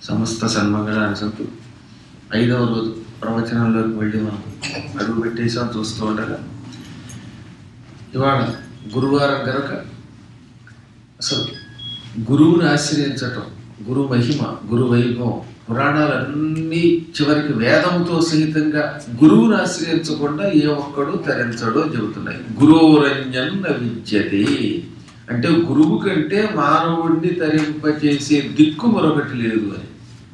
సమస్త సన్మంగళాన్ని సంతు ఐదవ రోజు ప్రవచనంలోకి వెళ్ళి మనం అడుగు పెట్టేసాం చూస్తూ ఉండగా ఇవాళ గురువారం కనుక అసలు గురువుని ఆశ్రయించటం గురు మహిమ గురు వైభవం పురాణాలన్నీ చివరికి వేదంతో సహితంగా గురువుని ఆశ్రయించకుండా ఏ ఒక్కడు తరించడో చెబుతున్నాయి గురువురంజన్ విద్యతే అంటే గురువు కంటే మానవుడిని తరింపచేసే దిక్కు మరొకటి లేదు అని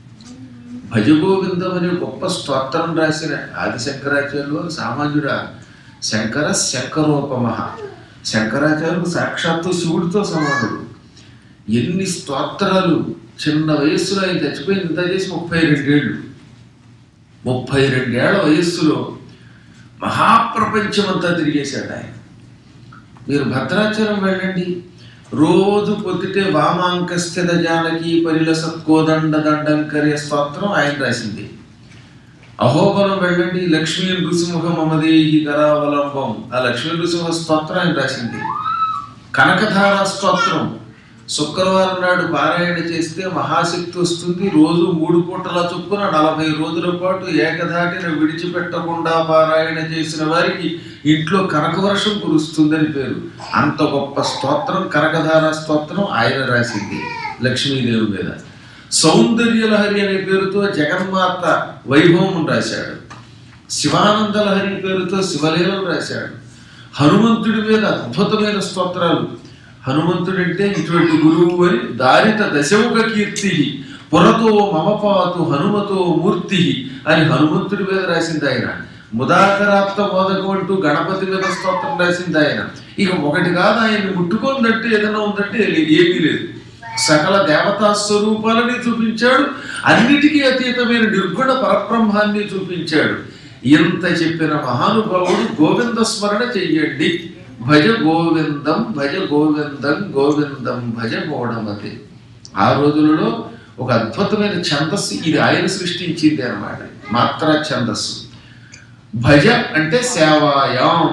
భజగోవిందం అనే గొప్ప స్తోత్రం రాసిన ఆది శంకరాచార్యులు వారు సామాన్యుడా శంకర శంకరోపమ శంకరాచార్యులు సాక్షాత్తు శివుడితో సమానుడు ఎన్ని స్తోత్రాలు చిన్న వయస్సులో ఆయన చచ్చిపోయింది ఇంత చేసి ముప్పై రెండేళ్ళు ముప్పై రెండేళ్ల వయస్సులో మహాప్రపంచమంతా తిరిగేశాడు ఆయన మీరు భద్రాచలం వెళ్ళండి రోజు పొద్దుటే వామాంక స్థిత జానకి పరిల సత్కోదండ దండంకరే స్తోత్రం ఆయన రాసింది అహోబలం వెళ్ళండి లక్ష్మీ నృసింహ మమదేహి కరావలంబం ఆ లక్ష్మీ నృసింహ స్తోత్రం ఆయన రాసింది కనకధార స్తోత్రం శుక్రవారం నాడు పారాయణ చేస్తే మహాశక్తి వస్తుంది రోజు మూడు పూటల చొప్పున నలభై రోజుల పాటు ఏకధాటిన విడిచిపెట్టకుండా పారాయణ చేసిన వారికి ఇంట్లో కనకవర్షం కురుస్తుందని పేరు అంత గొప్ప స్తోత్రం కనకధార స్తోత్రం ఆయన రాసింది లక్ష్మీదేవి మీద సౌందర్యలహరి అనే పేరుతో జగన్మాత వైభవం రాశాడు శివానంద లహరి పేరుతో శివలీలను రాశాడు హనుమంతుడి మీద అద్భుతమైన స్తోత్రాలు హనుమంతుడంటే ఇటువంటి గురువు అని దారిత దశముఖ కీర్తి పురతో మమపాతు హనుమతో మూర్తి అని హనుమంతుడి మీద రాసింది ఆయన ముదాకరాప్త మోదకం అంటూ గణపతి మీద స్తోత్రం రాసింది ఆయన ఇక ఒకటి కాదు ఆయన్ని ముట్టుకోందంటే ఏదైనా ఉందంటే ఏమీ లేదు సకల దేవతా స్వరూపాలని చూపించాడు అన్నిటికీ అతీతమైన నిర్గుణ పరబ్రహ్మాన్ని చూపించాడు ఇంత చెప్పిన మహానుభావుడు గోవింద స్మరణ చెయ్యండి భజ గోవిందం భజ గోవిందం గోవిందం భజ గోడమతి ఆ రోజులలో ఒక అద్భుతమైన ఛందస్సు ఇది ఆయన సృష్టించింది అనమాట మాత్ర ఛందస్సు భజ అంటే సేవాయాం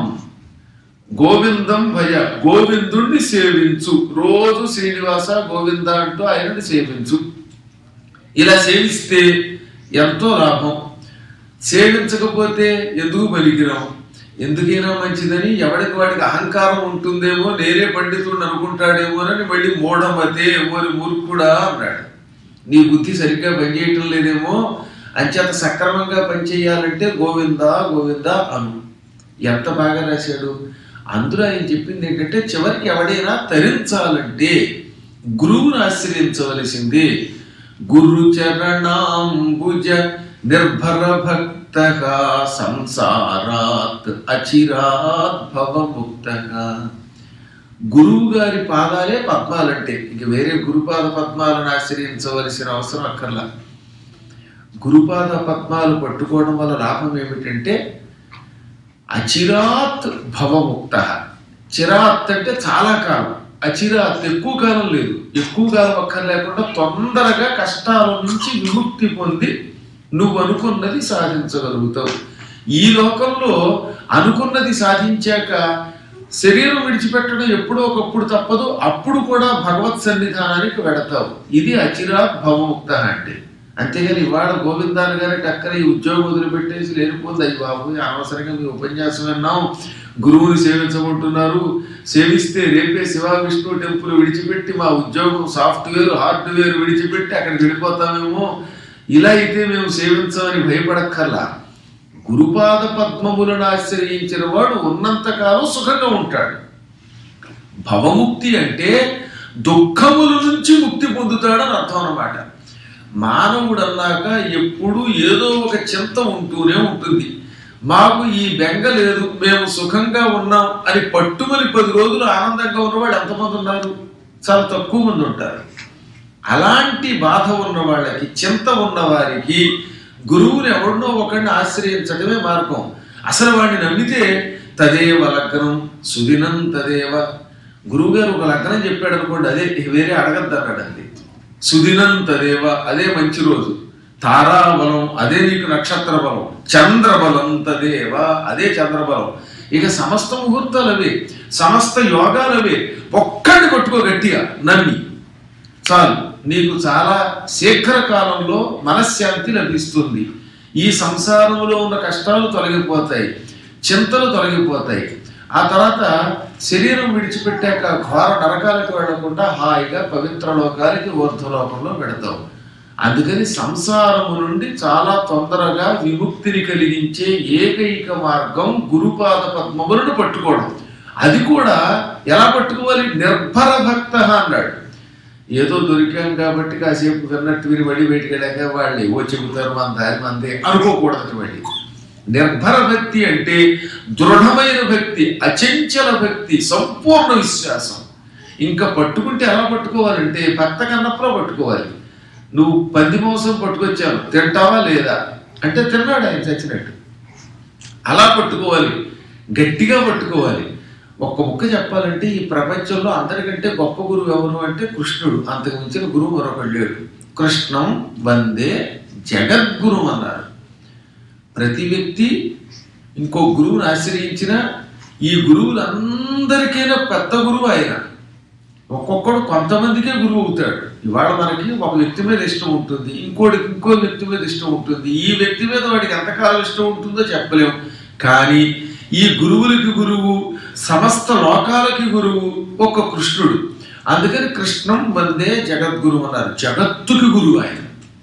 గోవిందం భయ గోవిందుణ్ణి సేవించు రోజు శ్రీనివాస గోవింద అంటూ ఆయనని సేవించు ఇలా సేవిస్తే ఎంతో లాభం సేవించకపోతే ఎందుకు పలికిరాం ఎందుకైనా మంచిదని ఎవడికి వాడికి అహంకారం ఉంటుందేమో నేనే పండితుడిని అనుకుంటాడేమోనని మళ్ళీ మూఢమతే ఓరి మూర్ఖుడా అన్నాడు నీ బుద్ధి సరిగ్గా పనిచేయటం లేదేమో అంచేత సక్రమంగా పనిచేయాలంటే గోవిందా గోవిందా అను ఎంత బాగా రాశాడు అందులో ఆయన చెప్పింది ఏంటంటే చివరికి ఎవడైనా తరించాలంటే గురువును ఆశ్రయించవలసింది గురు చరణాంబుజ నిర్భర భక్త సంసారాత్ అచిరాత్ భవముక్త గురువు గారి పాదాలే పద్మాలంటే ఇంక వేరే గురుపాద పద్మాలను ఆశ్రయించవలసిన అవసరం అక్కర్లా గురుపాద పద్మాలు పట్టుకోవడం వల్ల లాభం ఏమిటంటే అచిరాత్ భవముక్త చిరాత్ అంటే చాలా కాలం అచిరాత్ ఎక్కువ కాలం లేదు ఎక్కువ కాలం అక్కర్ లేకుండా తొందరగా కష్టాల నుంచి విముక్తి పొంది నువ్వు అనుకున్నది సాధించగలుగుతావు ఈ లోకంలో అనుకున్నది సాధించాక శరీరం విడిచిపెట్టడం ఎప్పుడో ఒకప్పుడు తప్పదు అప్పుడు కూడా భగవత్ సన్నిధానానికి వెడతావు ఇది అచిరాత్ భవముక్త అంటే అంతేగాని ఇవాళ గోవిందాలు గారి టక్కన ఈ ఉద్యోగం వదిలిపెట్టేసి లేనిపోతుంది అయ్యి బాబు అనవసరంగా మీ ఉపన్యాసం విన్నాం గురువుని సేవించమంటున్నారు సేవిస్తే రేపే శివ విష్ణు టెంపుల్ విడిచిపెట్టి మా ఉద్యోగం సాఫ్ట్వేర్ హార్డ్వేర్ విడిచిపెట్టి అక్కడికి వెళ్ళిపోతామేమో ఇలా అయితే మేము సేవించమని భయపడక్కర్లా గురుపాద పద్మములను ఆశ్రయించిన వాడు ఉన్నంతకాలం సుఖంగా ఉంటాడు భవముక్తి అంటే దుఃఖముల నుంచి ముక్తి పొందుతాడని అర్థం అన్నమాట మానవుడు అన్నాక ఎప్పుడు ఏదో ఒక చింత ఉంటూనే ఉంటుంది మాకు ఈ బెంగ లేదు మేము సుఖంగా ఉన్నాం అని పట్టుమని పది రోజులు ఆనందంగా ఉన్నవాడు ఎంతమంది ఉన్నారు చాలా తక్కువ మంది ఉంటారు అలాంటి బాధ ఉన్న వాళ్ళకి చింత ఉన్న వారికి గురువుని ఎవరినో ఒకరిని ఆశ్రయించడమే మార్గం అసలు వాడిని నమ్మితే తదేవ లగ్నం సుదినం తదేవ గురువు గారు ఒక లగ్నం చెప్పాడు అనుకోండి అదే వేరే అడగద్దు అన్నాడు అంతే సుదినం తదేవ అదే మంచి రోజు తారాబలం అదే నీకు నక్షత్ర బలం చంద్రబలం తదేవ అదే చంద్రబలం ఇక సమస్త ముహూర్తాలు అవే సమస్త యోగాలు అవే ఒక్కడిని కొట్టుకో గట్టిగా నమ్మి చాలు నీకు చాలా శీఘ్ర కాలంలో మనశ్శాంతి లభిస్తుంది ఈ సంసారంలో ఉన్న కష్టాలు తొలగిపోతాయి చింతలు తొలగిపోతాయి ఆ తర్వాత శరీరం విడిచిపెట్టాక ఘోర నరకాలకు వెళ్లకుండా హాయిగా పవిత్ర లోకానికి ఊర్ధ్వలోకంలో పెడతావు అందుకని సంసారము నుండి చాలా తొందరగా విముక్తిని కలిగించే ఏకైక మార్గం గురుపాద పద్మములను పట్టుకోవడం అది కూడా ఎలా పట్టుకోవాలి నిర్భర భక్త అన్నాడు ఏదో దొరికాం కాబట్టి కాసేపు విన్నట్టు విని వడి బయటికి వెళ్ళాక వాళ్ళు ఏవో చెబుతారు మన దారి మందే అనుకోకూడదు మళ్ళీ నిర్భర భక్తి అంటే దృఢమైన భక్తి అచంచల భక్తి సంపూర్ణ విశ్వాసం ఇంకా పట్టుకుంటే ఎలా పట్టుకోవాలంటే భక్త కన్నప్పులో పట్టుకోవాలి నువ్వు పంది మాంసం పట్టుకొచ్చాను తింటావా లేదా అంటే తిన్నాడు ఆయన చచ్చినట్టు అలా పట్టుకోవాలి గట్టిగా పట్టుకోవాలి ఒక్క ముక్క చెప్పాలంటే ఈ ప్రపంచంలో అందరికంటే గొప్ప గురువు ఎవరు అంటే కృష్ణుడు అంతకు మించిన గురువు మరొకడు లేడు కృష్ణం వందే జగద్గురు అన్నారు ప్రతి వ్యక్తి ఇంకో గురువుని ఆశ్రయించిన ఈ గురువులందరికైనా పెద్ద గురువు ఆయన ఒక్కొక్కడు కొంతమందికే గురువు అవుతాడు ఇవాళ మనకి ఒక వ్యక్తి మీద ఇష్టం ఉంటుంది ఇంకోటికి ఇంకో వ్యక్తి మీద ఇష్టం ఉంటుంది ఈ వ్యక్తి మీద వాడికి ఎంతకాలం ఇష్టం ఉంటుందో చెప్పలేం కానీ ఈ గురువులకి గురువు సమస్త లోకాలకి గురువు ఒక కృష్ణుడు అందుకని కృష్ణం వందే జగద్గురు అన్నారు జగత్తుకి గురువు ఆయన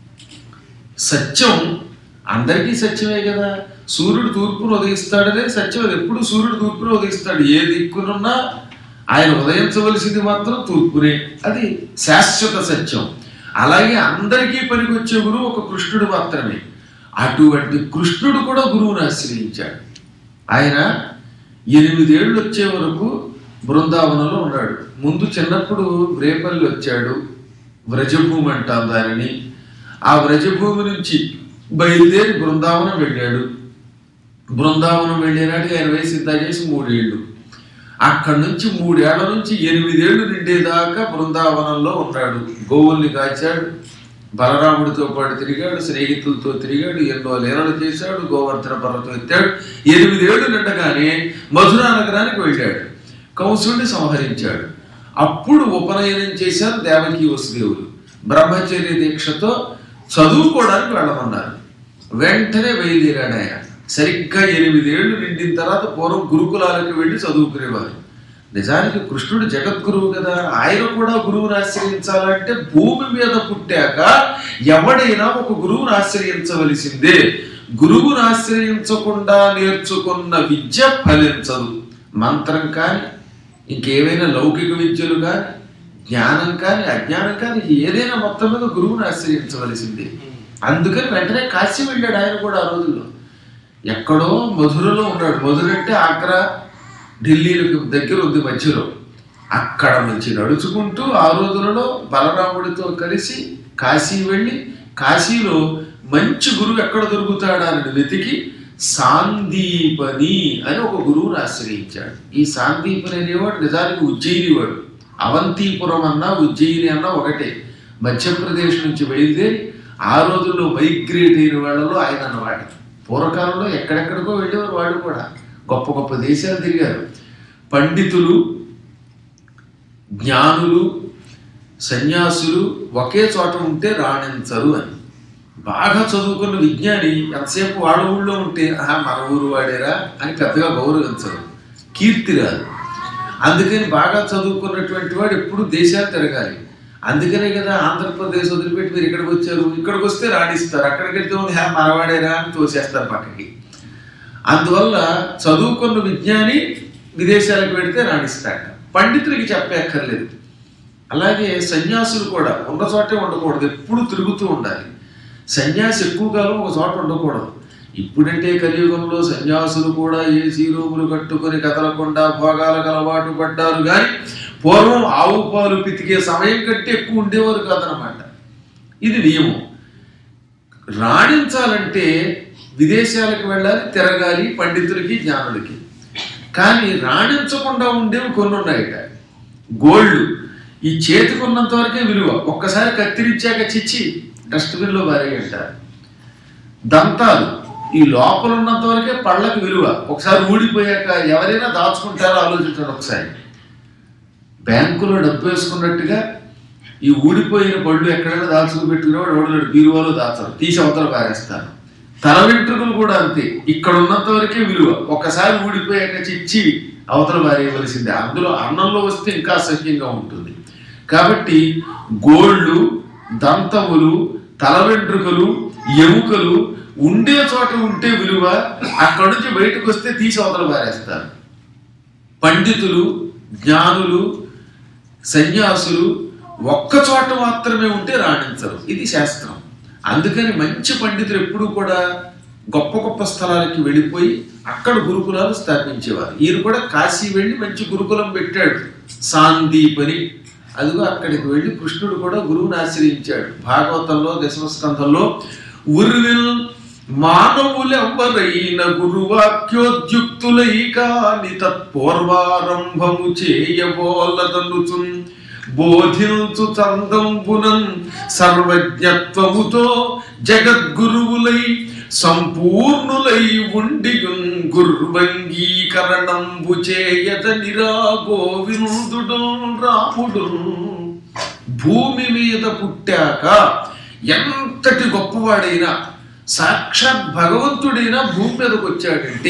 సత్యం అందరికీ సత్యమే కదా సూర్యుడు తూర్పును ఉదయిస్తాడనే సత్యం అది ఎప్పుడు సూర్యుడు తూర్పును ఉదయిస్తాడు ఏ దిక్కునున్నా ఆయన ఉదయించవలసింది మాత్రం తూర్పునే అది శాశ్వత సత్యం అలాగే అందరికీ పనికొచ్చే గురువు ఒక కృష్ణుడు మాత్రమే అటువంటి కృష్ణుడు కూడా గురువుని ఆశ్రయించాడు ఆయన ఎనిమిదేళ్ళు వచ్చే వరకు బృందావనంలో ఉన్నాడు ముందు చిన్నప్పుడు రేపల్లి వచ్చాడు వ్రజభూమి అంటాం దానిని ఆ వ్రజభూమి నుంచి బయలుదేరి బృందావనం వెళ్ళాడు బృందావనం వెళ్ళేనాటికి ఆయన వయసు ఇంత చేసి మూడేళ్ళు అక్కడి నుంచి మూడేళ్ల నుంచి ఎనిమిదేళ్లు నిండేదాకా బృందావనంలో ఉన్నాడు గోవుల్ని కాచాడు బలరాముడితో పాటు తిరిగాడు స్నేహితులతో తిరిగాడు ఎన్నో లీలలు చేశాడు గోవర్ధన పర్వతం ఎత్తాడు ఎనిమిదేళ్లు నిండగానే మధురా నగరానికి వెళ్ళాడు కంసుడిని సంహరించాడు అప్పుడు ఉపనయనం చేశారు దేవకీ వసుదేవులు బ్రహ్మచర్య దీక్షతో చదువుకోవడానికి వెళ్ళమన్నారు వెంటనే బయలుదేరాడు ఆయన సరిగ్గా ఎనిమిదేళ్లు నిండిన తర్వాత పూర్వం గురుకులాలకు వెళ్ళి చదువుకునేవారు నిజానికి కృష్ణుడు జగద్గురువు కదా ఆయన కూడా గురువుని ఆశ్రయించాలంటే భూమి మీద పుట్టాక ఎవడైనా ఒక గురువుని ఆశ్రయించవలసిందే గురువుని ఆశ్రయించకుండా నేర్చుకున్న విద్య ఫలించదు మంత్రం కానీ ఇంకేవైనా లౌకిక విద్యలు కానీ జ్ఞానం కానీ అజ్ఞానం కానీ ఏదైనా మొత్తం మీద గురువుని ఆశ్రయించవలసిందే అందుకని వెంటనే కాశీ వెళ్ళాడు ఆయన కూడా ఆ రోజుల్లో ఎక్కడో మధురలో ఉన్నాడు మధుర అంటే ఆగ్రా ఢిల్లీలకు దగ్గర ఉంది మధ్యలో అక్కడ నుంచి నడుచుకుంటూ ఆ రోజులలో బలరాముడితో కలిసి కాశీ వెళ్ళి కాశీలో మంచి గురువు ఎక్కడ దొరుకుతాడా అని వెతికి సాందీపని అని ఒక గురువుని ఆశ్రయించాడు ఈ సాందీపని అనేవాడు నిజానికి ఉజ్జయిని వాడు అవంతిపురం అన్నా ఉజ్జయిని అన్నా ఒకటే మధ్యప్రదేశ్ నుంచి బయలుదేరి ఆ రోజుల్లో మైగ్రేట్ అయిన వాళ్ళలో ఆయన అన్నమాట పూర్వకాలంలో ఎక్కడెక్కడికో వెళ్ళేవారు వాళ్ళు కూడా గొప్ప గొప్ప దేశాలు తిరిగారు పండితులు జ్ఞానులు సన్యాసులు ఒకే చోట ఉంటే రాణించరు అని బాగా చదువుకున్న విజ్ఞాని ఎంతసేపు వాళ్ళ ఊళ్ళో ఉంటే ఆహా మన ఊరు వాడేరా అని పెద్దగా గౌరవించరు కీర్తి రాదు అందుకని బాగా చదువుకున్నటువంటి వాడు ఎప్పుడు దేశాలు తిరగాలి అందుకనే కదా ఆంధ్రప్రదేశ్ వదిలిపెట్టి మీరు ఇక్కడికి వచ్చారు ఇక్కడికి వస్తే రాణిస్తారు అక్కడికి వెళ్తే ఉంది హే మనవాడేరా అని తోసేస్తారు పక్కకి అందువల్ల చదువుకున్న విజ్ఞాని విదేశాలకు వెళితే రాణిస్తాడు పండితులకి చెప్పక్కర్లేదు అలాగే సన్యాసులు కూడా ఉన్న చోటే ఉండకూడదు ఎప్పుడు తిరుగుతూ ఉండాలి సన్యాసి ఎక్కువ కాలం ఒక చోట ఉండకూడదు ఇప్పుడంటే కలియుగంలో సన్యాసులు కూడా ఏసీ రూములు కట్టుకొని కదలకుండా భోగాలకు అలవాటు పడ్డారు కానీ పూర్వం ఆవు పాలు పితికే సమయం కంటే ఎక్కువ ఉండేవారు కాదనమాట ఇది నియమం రాణించాలంటే విదేశాలకు వెళ్ళాలి తిరగాలి పండితులకి జ్ఞానులకి కానీ రాణించకుండా ఉండేవి కొన్ని ఉన్నాయట గోల్డ్ ఈ చేతికి ఉన్నంత వరకే విలువ ఒక్కసారి కత్తిరించాక చిచ్చి డస్ట్బిన్లో అంటారు దంతాలు ఈ లోపల ఉన్నంత వరకే పళ్ళకి విలువ ఒకసారి ఊడిపోయాక ఎవరైనా దాచుకుంటారో ఆలోచించండి ఒకసారి బ్యాంకులో డబ్బు వేసుకున్నట్టుగా ఈ ఊడిపోయిన పళ్ళు ఎక్కడైనా దాచుకు పెట్టుకునేవాడు ఓడలేడు బీరువాలో దాచరు తీసి అవతల పారేస్తారు తల వెంట్రుకలు కూడా అంతే ఇక్కడ ఉన్నంత వరకే విలువ ఒక్కసారి ఊడిపోయాక చిచ్చి అవతల పారేయవలసిందే అందులో అన్నంలో వస్తే ఇంకా అసహ్యంగా ఉంటుంది కాబట్టి గోళ్ళు దంతములు తల వెంట్రుకలు ఎముకలు ఉండే చోట ఉంటే విలువ అక్కడి నుంచి బయటకు వస్తే తీసి అవతల పారేస్తారు పండితులు జ్ఞానులు సన్యాసులు ఒక్క చోట మాత్రమే ఉంటే రాణించరు ఇది శాస్త్రం అందుకని మంచి పండితులు ఎప్పుడూ కూడా గొప్ప గొప్ప స్థలాలకి వెళ్ళిపోయి అక్కడ గురుకులాలు స్థాపించేవారు ఈయన కూడా కాశీ వెళ్ళి మంచి గురుకులం పెట్టాడు సాందీపని అదిగో అక్కడికి వెళ్ళి కృష్ణుడు కూడా గురువుని ఆశ్రయించాడు భాగవతంలో దశమస్కంధంలో ఉర్విల్ మానవులెవ్వరైన గురువాక్యోద్యుక్తులై కాని తత్పూర్వారంభము చేయబోలదనుచున్ బోధించు చందంబునన్ సర్వజ్ఞత్వముతో జగద్గురువులై సంపూర్ణులై ఉండియున్ గుర్వంగీకరణంబు చేయదనిరా గోవిందుడు రాముడు భూమి మీద పుట్టాక ఎంతటి గొప్పవాడైనా సాక్షాత్ భగవంతుడైనా భూమి మీదకి వచ్చాడంటే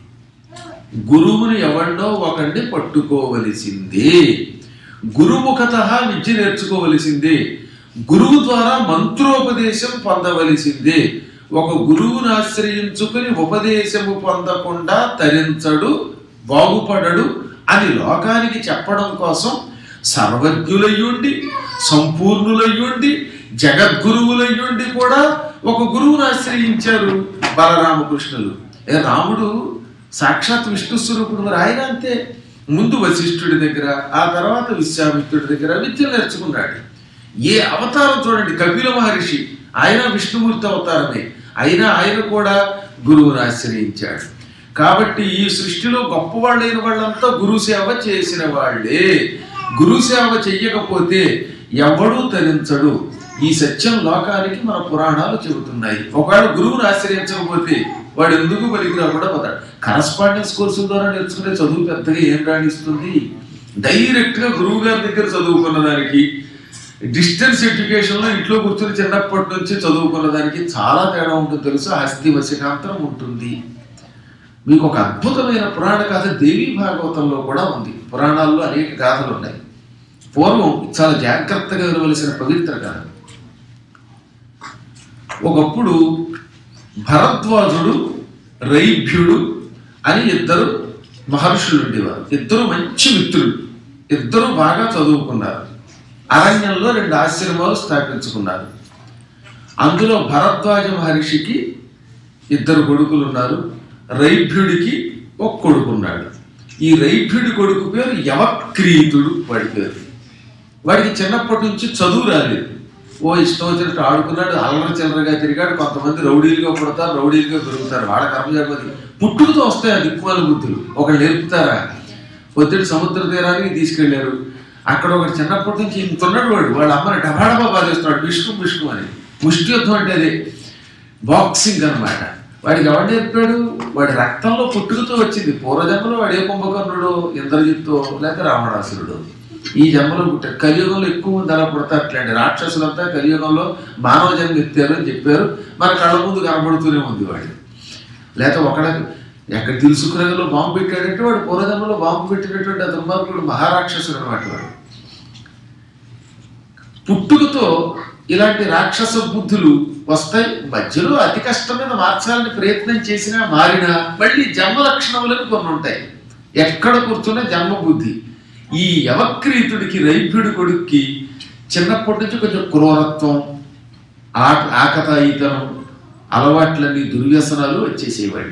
గురువుని ఎవరినో ఒకరిని పట్టుకోవలసిందే గురుముఖత విద్య నేర్చుకోవలసిందే గురువు ద్వారా మంత్రోపదేశం పొందవలసిందే ఒక గురువుని ఆశ్రయించుకుని ఉపదేశము పొందకుండా తరించడు బాగుపడడు అని లోకానికి చెప్పడం కోసం సర్వజ్ఞులయ్యుండి సంపూర్ణులయ్యుండి జగద్గురువులయ్యుండి కూడా ఒక గురువుని ఆశ్రయించారు బలరామకృష్ణులు ఏ రాముడు సాక్షాత్ విష్ణు స్వరూపుడు మరి ఆయన అంతే ముందు వశిష్ఠుడి దగ్గర ఆ తర్వాత విశ్వామిత్రుడి దగ్గర విద్యలు నేర్చుకున్నాడు ఏ అవతారం చూడండి కపిల మహర్షి ఆయన విష్ణుమూర్తి అవతారమే అయినా ఆయన కూడా గురువుని ఆశ్రయించాడు కాబట్టి ఈ సృష్టిలో గొప్పవాళ్ళైన వాళ్ళంతా గురు సేవ చేసిన వాళ్ళే గురు సేవ చెయ్యకపోతే ఎవడూ తరించడు ఈ సత్యం లోకానికి మన పురాణాలు చెబుతున్నాయి ఒకవేళ గురువుని ఆశ్రయించకపోతే వాడు ఎందుకు పలికిరా కూడా పోతాడు కరస్పాండెన్స్ కోర్సుల ద్వారా నేర్చుకునే చదువు పెద్దగా ఏం రాణిస్తుంది డైరెక్ట్ గా గురువు గారి దగ్గర చదువుకున్న దానికి డిస్టెన్స్ ఎడ్యుకేషన్ లో ఇంట్లో కూర్చొని చిన్నప్పటి నుంచి చదువుకున్న దానికి చాలా తేడా ఉంటుంది తెలుసు హస్తి వశకాంతరం ఉంటుంది మీకు ఒక అద్భుతమైన పురాణ కథ దేవీ భాగవతంలో కూడా ఉంది పురాణాల్లో అనేక గాథలు ఉన్నాయి పూర్వం చాలా జాగ్రత్తగా వినవలసిన పవిత్ర కథ ఒకప్పుడు భరద్వాజుడు రైభ్యుడు అని ఇద్దరు మహర్షులు ఉండేవారు ఇద్దరు మంచి మిత్రులు ఇద్దరు బాగా చదువుకున్నారు అరణ్యంలో రెండు ఆశ్రమాలు స్థాపించుకున్నారు అందులో భరద్వాజ మహర్షికి ఇద్దరు కొడుకులు ఉన్నారు రైభ్యుడికి ఒక కొడుకున్నాడు ఈ రైభ్యుడి కొడుకు పేరు యవక్రీతుడు వాడి పేరు వాడికి చిన్నప్పటి నుంచి చదువు రాలేదు ఓ ఇష్టం వచ్చినట్టు ఆడుకున్నాడు అల్లరి చిల్లరగా తిరిగాడు కొంతమంది రౌడీలుగా పుడతారు రౌడీలుగా పెరుగుతారు వాళ్ళ కర్మజాపతి పుట్టుకతో వస్తాయి ఆ దిక్కుమాల బుద్ధులు ఒకళ్ళు నేర్పుతారా పొద్దుటి సముద్ర తీరానికి తీసుకెళ్లారు అక్కడ ఒకటి చిన్నప్పటి నుంచి ఇంత ఉన్నాడు వాడు వాళ్ళ అమ్మని డబాడబా బాధేస్తున్నాడు విష్ణు విష్ణు అని ముష్టి యుద్ధం అంటే అదే బాక్సింగ్ అన్నమాట వాడికి ఎవరు నేర్పాడు వాడి రక్తంలో పుట్టుకతో వచ్చింది పూర్వజన్మలో వాడు ఏ కుంభకర్ణుడు ఇంద్రజిత్తు లేక రావణాసురుడు ఈ జన్మలో పుట్టారు కలియుగంలో ఎక్కువ మంది అలా పుడతారు అట్లాంటి రాక్షసులంతా కలియుగంలో మానవ జన్మ ఎత్తారు అని చెప్పారు మన కళ్ళ ముందు కనబడుతూనే ఉంది వాడు లేకపోతే ఒకడ ఎక్కడ తెలుసుకునేలో బాంబు పెట్టాడంటే వాడు పూర్వజన్మలో బాంబు పెట్టినటువంటి ఆ దుర్మార్గుడు మహారాక్షసుడు అనమాట వాడు పుట్టుకతో ఇలాంటి రాక్షస బుద్ధులు వస్తాయి మధ్యలో అతి కష్టం మీద మార్చాలని ప్రయత్నం చేసినా మారినా మళ్ళీ జన్మ లక్షణములను కొన్ని ఉంటాయి ఎక్కడ కూర్చున్నా జన్మ బుద్ధి ఈ యవక్రీతుడికి రైభ్యుడి కొడుక్కి చిన్నప్పటి నుంచి కొంచెం క్రూరత్వం ఆ ఆకతాయితనం అలవాట్లన్నీ దుర్వ్యసనాలు వచ్చేసేవాడు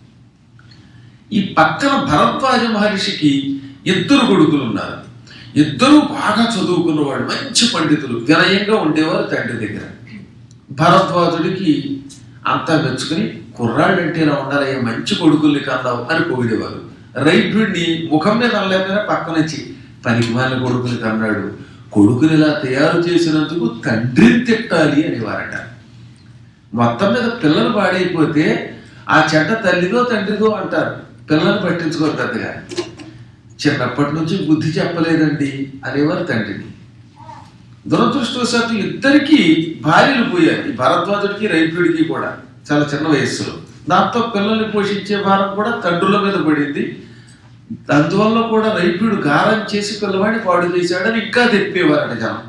ఈ పక్కన భరద్వాజ మహర్షికి ఇద్దరు కొడుకులు ఉన్నారు ఇద్దరు బాగా చదువుకున్నవాడు మంచి పండితులు వినయంగా ఉండేవారు తండ్రి దగ్గర భరద్వాజుడికి అంతా మెచ్చుకుని కుర్రాడంటే ఇలా ఉండాలయ్యా మంచి కొడుకుల్ని కన్నావు అని పొగిడేవారు రైభ్యుడిని ముఖం మీద అనలేకపోయినా పక్క నుంచి పనికి మాలిన కొడుకుని కన్నాడు కొడుకుని ఇలా తయారు చేసినందుకు తండ్రిని తిట్టాలి అనేవారట మొత్తం మీద పిల్లలు పాడైపోతే ఆ చెడ్డ తల్లిదో తండ్రిదో అంటారు పిల్లల్ని పట్టించుకోరు పెద్దగా చిన్నప్పటి నుంచి బుద్ధి చెప్పలేదండి అనేవారు తండ్రిని దురదృష్టవశాత్తు ఇద్దరికి భార్యలు పోయాయి ఈ భరద్వాజుడికి రైతుడికి కూడా చాలా చిన్న వయస్సులో దాంతో పిల్లల్ని పోషించే భారం కూడా తండ్రుల మీద పడింది అందువల్ల కూడా రైతుడు గారం చేసి పిల్లవాడిని పాడు చేశాడని ఇంకా తెప్పేవారట జనం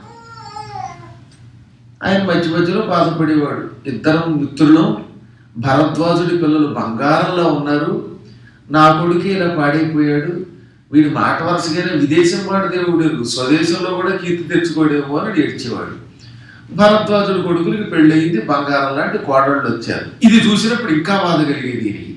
ఆయన మధ్య మధ్యలో బాధపడేవాడు ఇద్దరం మిత్రులు భరద్వాజుడి పిల్లలు బంగారంలో ఉన్నారు నా కొడుకు ఇలా పాడైపోయాడు వీడి మాట వరుసగానే విదేశం మాట దేవుడు స్వదేశంలో కూడా కీర్తి తెచ్చుకోడేమో అని ఏడ్చేవాడు భరద్వాజుడి కొడుకులకి పెళ్ళయింది బంగారం లాంటి కోడళ్ళు వచ్చారు ఇది చూసినప్పుడు ఇంకా బాధ కలిగేది దీనికి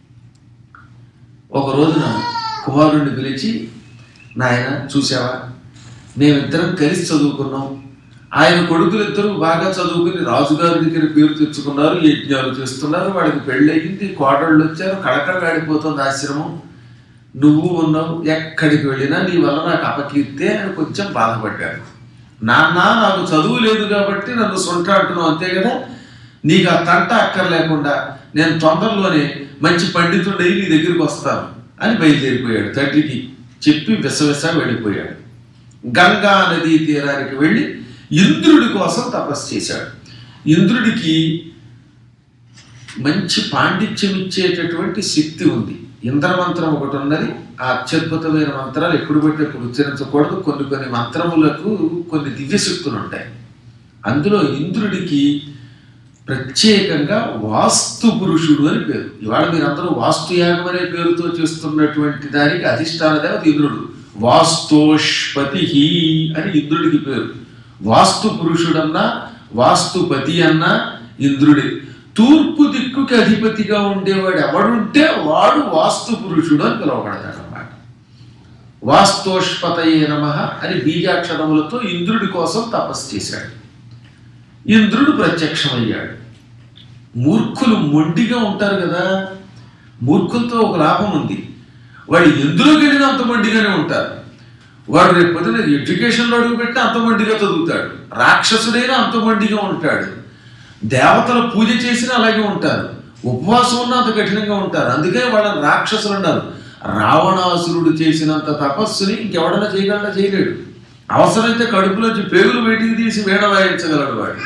ఒక రోజున కుమారుడిని పిలిచి నాయన చూసావా మేమిద్దరం కలిసి చదువుకున్నాం ఆయన కొడుకులిద్దరూ బాగా చదువుకుని రాజుగారి దగ్గర పేరు తెచ్చుకున్నారు యజ్ఞాలు చేస్తున్నారు వాడికి పెళ్ళయింది కోడళ్ళు వచ్చారు కళకళలాడిపోతుంది ఆశ్రమం నువ్వు ఉన్నావు ఎక్కడికి వెళ్ళినా నీ వల్ల నాకు అపకీర్తే అని కొంచెం బాధపడ్డాడు నాన్న నాకు చదువు లేదు కాబట్టి నన్ను సొంట అంటున్నావు అంతే కదా నీకు ఆ తంట అక్కర్లేకుండా నేను తొందరలోనే మంచి పండితుడై నీ దగ్గరికి వస్తాను అని బయలుదేరిపోయాడు తండ్రికి చెప్పి విసవిస వెళ్ళిపోయాడు గంగా నదీ తీరానికి వెళ్ళి ఇంద్రుడి కోసం తపస్సు చేశాడు ఇంద్రుడికి మంచి పాండిత్యం ఇచ్చేటటువంటి శక్తి ఉంది ఇంద్రమంత్రం ఒకటి ఉన్నది ఆ అత్యద్భుతమైన మంత్రాలు ఎప్పుడు పడితే ఎప్పుడు ఉచ్చరించకూడదు కొన్ని కొన్ని మంత్రములకు కొన్ని దివ్యశక్తులు ఉంటాయి అందులో ఇంద్రుడికి ప్రత్యేకంగా వాస్తు పురుషుడు అని పేరు ఇవాళ మీరందరూ వాస్తుయాగం అనే పేరుతో చేస్తున్నటువంటి దానికి అధిష్టాన దేవత ఇంద్రుడు వాస్తోష్పతి అని ఇంద్రుడికి పేరు వాస్తు పురుషుడన్నా వాస్తుపతి అన్నా ఇంద్రుడే తూర్పు దిక్కుకి అధిపతిగా ఉండేవాడు ఎవడుంటే వాడు వాస్తు పురుషుడు అని పిలువబడతాడు అన్నమాట వాస్తోష్పతయే నమ అని బీజాక్షరములతో ఇంద్రుడి కోసం తపస్సు చేశాడు ఇంద్రుడు ప్రత్యక్షమయ్యాడు మూర్ఖులు మొండిగా ఉంటారు కదా మూర్ఖులతో ఒక లాభం ఉంది వాడు ఎందులోకి వెళ్ళినా అంత మొండిగానే ఉంటారు వాడు రేపు పొద్దున ఎడ్యుకేషన్లో అడుగుపెట్టినా అంత మొండిగా చదువుతాడు రాక్షసుడైనా అంత మొండిగా ఉంటాడు దేవతల పూజ చేసినా అలాగే ఉంటారు ఉపవాసం ఉన్నా అంత కఠినంగా ఉంటారు అందుకే వాళ్ళని రాక్షసులు అన్నారు రావణాసురుడు చేసినంత తపస్సుని ఇంకెవడన్నా చేయగలడా చేయలేడు అవసరమైతే కడుపులోంచి పేగులు బయటికి తీసి వీణ వాయించగలడు వాడు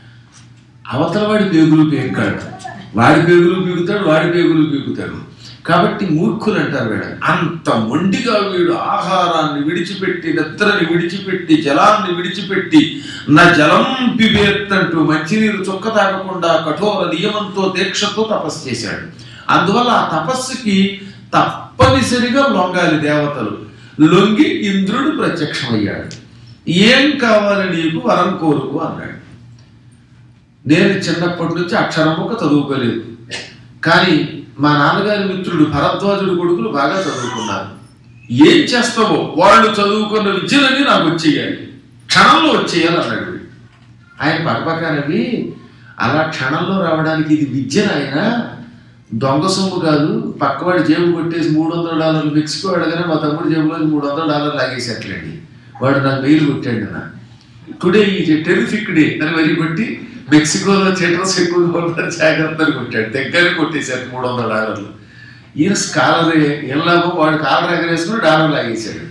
అవతల వాడి పేగులు పీకాడు వాడి పేగులు పీకుతాడు వాడి పేగులు పీకుతాడు కాబట్టి మూర్ఖులు అంటారు వీడు అంత మొండిగా వీడు ఆహారాన్ని విడిచిపెట్టి నిద్రని విడిచిపెట్టి జలాన్ని విడిచిపెట్టి నా జలం పిబేత్తంటూ మంచినీరు చుక్క తాగకుండా కఠోర నియమంతో దీక్షతో తపస్సు చేశాడు అందువల్ల ఆ తపస్సుకి తప్పనిసరిగా లొంగాలి దేవతలు లొంగి ఇంద్రుడు ప్రత్యక్షమయ్యాడు ఏం కావాలి నీకు వరం కోరుకు అన్నాడు నేను చిన్నప్పటి నుంచి అక్షరముక్క చదువుకోలేదు కానీ మా నాన్నగారి మిత్రుడు భరద్వాజుడు కొడుకులు బాగా చదువుకున్నారు ఏం చేస్తావో వాళ్ళు చదువుకున్న విద్యలన్నీ నాకు వచ్చేయాలి క్షణంలో వచ్చేయాలి అన్నాడు వీడు. ఆయన పక్కపక్కనవి అలా క్షణంలో రావడానికి ఇది విద్య ఆయన దొంగ సొమ్ము కాదు పక్కవాడి జేబు కొట్టేసి మూడు వందల డాలర్లు మెక్సికో అడగానే మా తమ్ముడు జేబులో మూడు వందల డాలర్లు లాగేసేట్లండి వాడు నాకు మెయిల్ కొట్టాడు నా టుడే ఈ టెరిఫిక్ డే అని మరి కొట్టి మెక్సికోలో చీటర్స్ ఎక్కువగా ఉన్నారు జాగ్రత్తలు కొట్టాడు దగ్గర కొట్టేశారు మూడు వందల డాలర్లు ఈయన స్కాలర్ ఏం లాభం వాడు కాలర్ ఎగరేసుకుని డాలర్ లాగేశాడు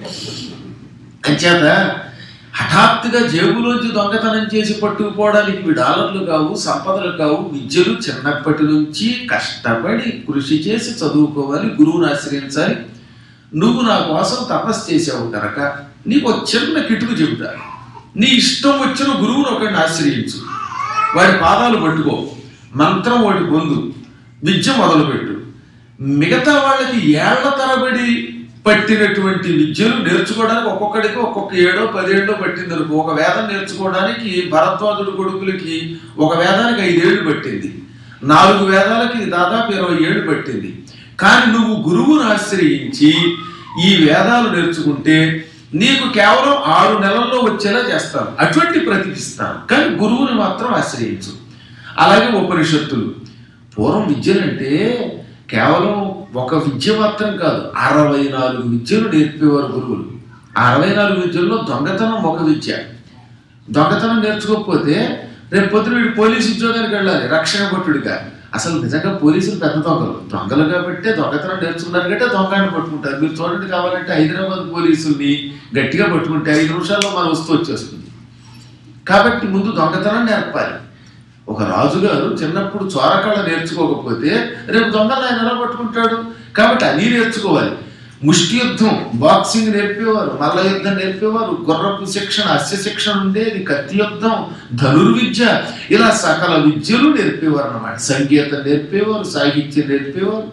అంచేత హఠాత్తుగా జేబులోంచి దొంగతనం చేసి పట్టుకుపోవడానికి ఇవి డాలర్లు కావు సంపదలు కావు విద్యలు చిన్నప్పటి నుంచి కష్టపడి కృషి చేసి చదువుకోవాలి గురువుని ఆశ్రయించాలి నువ్వు నా కోసం తపస్సు చేసావు కనుక నీకు ఒక చిన్న కిటుకు చెబుతా నీ ఇష్టం వచ్చిన గురువుని ఒకరిని ఆశ్రయించు వాడి పాదాలు పట్టుకో మంత్రం వాడి పొందు విద్య మొదలుపెట్టు మిగతా వాళ్ళకి ఏళ్ల తరబడి పట్టినటువంటి విద్యలు నేర్చుకోవడానికి ఒక్కొక్కడికి ఒక్కొక్క ఏడో పదేళ్ళో పట్టింది అనుకో ఒక వేదం నేర్చుకోవడానికి భరద్వాజుడు కొడుకులకి ఒక వేదానికి ఐదేళ్లు పట్టింది నాలుగు వేదాలకి దాదాపు ఇరవై ఏళ్ళు పట్టింది కానీ నువ్వు గురువును ఆశ్రయించి ఈ వేదాలు నేర్చుకుంటే నీకు కేవలం ఆరు నెలల్లో వచ్చేలా చేస్తాను అటువంటి ప్రతిపిస్తాను కానీ గురువుని మాత్రం ఆశ్రయించు అలాగే ఉపనిషత్తులు పూర్వం విద్యలంటే కేవలం ఒక విద్య మాత్రం కాదు అరవై నాలుగు విద్యలు నేర్పేవారు గురువులు ఆ అరవై నాలుగు విద్యల్లో దొంగతనం ఒక విద్య దొంగతనం నేర్చుకోకపోతే రేపు పొద్దున వీడు పోలీసు ఉద్యోగానికి వెళ్ళాలి రక్షణ భటుడిగా అసలు నిజంగా పోలీసులు పెద్ద దొంగలు దొంగలు కాబట్టి దొంగతనం నేర్చుకున్నారు కంటే దొంగని పట్టుకుంటారు మీరు చూడండి కావాలంటే హైదరాబాద్ పోలీసుల్ని గట్టిగా పట్టుకుంటే ఐదు నిమిషాల్లో మన వస్తూ వచ్చేస్తుంది కాబట్టి ముందు దొంగతనం నేర్పాలి ఒక రాజుగారు చిన్నప్పుడు చోరకళ నేర్చుకోకపోతే రేపు దొంగలు ఆయన ఎలా పట్టుకుంటాడు కాబట్టి అది నేర్చుకోవాలి ముష్టి యుద్ధం బాక్సింగ్ నేర్పేవారు మల్ల యుద్ధం నేర్పేవారు గుర్రపు శిక్షణ అస్య శిక్షణ ఉండేది కత్తి యుద్ధం ధనుర్విద్య ఇలా సకల విద్యలు నేర్పేవారు అన్నమాట సంగీతం నేర్పేవారు సాహిత్యం నేర్పేవారు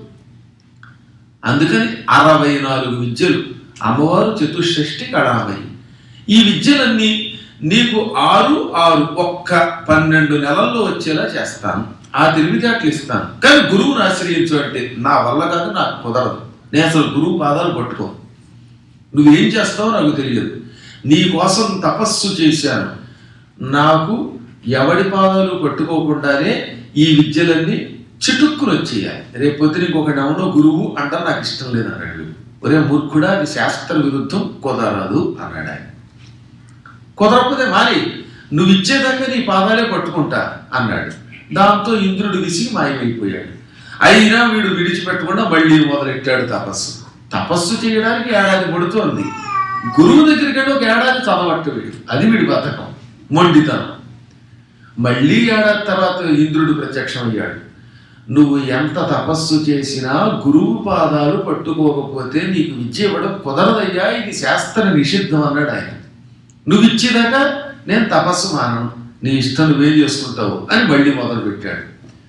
అందుకని అరవై నాలుగు విద్యలు అమ్మవారు చతుషష్ఠి కళామయి ఈ విద్యలన్నీ నీకు ఆరు ఆరు ఒక్క పన్నెండు నెలల్లో వచ్చేలా చేస్తాను ఆ తెలివితేటలు ఇస్తాను కానీ గురువుని ఆశ్రయించు అంటే నా వల్ల కాదు నాకు కుదరదు నేను అసలు గురువు పాదాలు పట్టుకో నువ్వేం చేస్తావో నాకు తెలియదు నీ కోసం తపస్సు చేశాను నాకు ఎవడి పాదాలు పట్టుకోకుండానే ఈ విద్యలన్నీ చిటుక్కుని వచ్చేయాలి రేపు పొద్దున ఇంకొకటి అవునో గురువు అంటే నాకు ఇష్టం లేదు అన్నాడు ఒరే మూర్ఖుడా అది శాస్త్ర విరుద్ధం కుదరదు అన్నాడు ఆయన కుదరకపోతే మారి నువ్వు ఇచ్చేదాకా నీ పాదాలే పట్టుకుంటా అన్నాడు దాంతో ఇంద్రుడు విసిగి మాయమైపోయాడు అయినా వీడు విడిచిపెట్టకుండా మళ్ళీ మొదలెట్టాడు తపస్సు తపస్సు చేయడానికి ఏడాది పడుతోంది గురువు దగ్గరికి వెళ్ళి ఒక ఏడాది చదవట్టు వీడు అది వీడి బతకం మొండితనం మళ్ళీ ఏడాది తర్వాత ఇంద్రుడు ప్రత్యక్షమయ్యాడు నువ్వు ఎంత తపస్సు చేసినా గురువు పాదాలు పట్టుకోకపోతే నీకు విద్య ఇవ్వడం కుదరదయ్యా ఇది శాస్త్ర నిషిద్ధం అన్నాడు ఆయన నువ్వు ఇచ్చేదాకా నేను తపస్సు మానను నీ ఇష్టం నువ్వేం చేసుకుంటావు అని మళ్ళీ మొదలు పెట్టాడు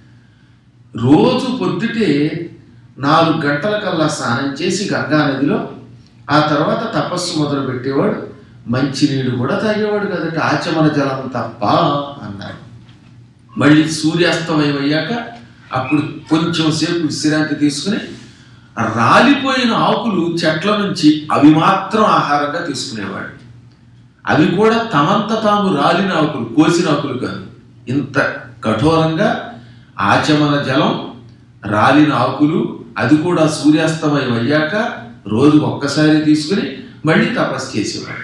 రోజు పొద్దుటే నాలుగు గంటల కల్లా స్నానం చేసి గంగా నదిలో ఆ తర్వాత తపస్సు మొదలు పెట్టేవాడు మంచినీడు కూడా తాగేవాడు కదంటే ఆచమన జలం తప్ప అన్నాడు మళ్ళీ సూర్యాస్తమయం అయ్యాక అప్పుడు కొంచెం సేపు విశ్రాంతి తీసుకుని రాలిపోయిన ఆకులు చెట్ల నుంచి అవి మాత్రం ఆహారంగా తీసుకునేవాడు అవి కూడా తమంత తాము రాలిన ఆకులు కోసిన ఆకులు కాదు ఇంత కఠోరంగా ఆచమన జలం రాలిన ఆకులు అది కూడా సూర్యాస్తమయం అయ్యాక రోజు ఒక్కసారి తీసుకుని మళ్ళీ తపస్సు చేసేవాడు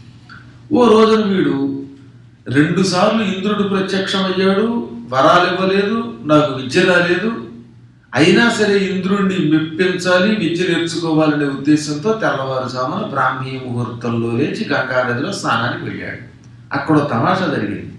ఓ రోజున వీడు రెండు సార్లు ఇంద్రుడు ప్రత్యక్షం అయ్యాడు వరాలు ఇవ్వలేదు నాకు విద్య రాలేదు అయినా సరే ఇంద్రుడిని మెప్పించాలి విద్య నేర్చుకోవాలనే ఉద్దేశంతో తెల్లవారుజామున బ్రాహ్మీ ముహూర్తంలో లేచి గంగా నదిలో స్నానానికి వెళ్ళాడు అక్కడ ఒక తమాషా జరిగింది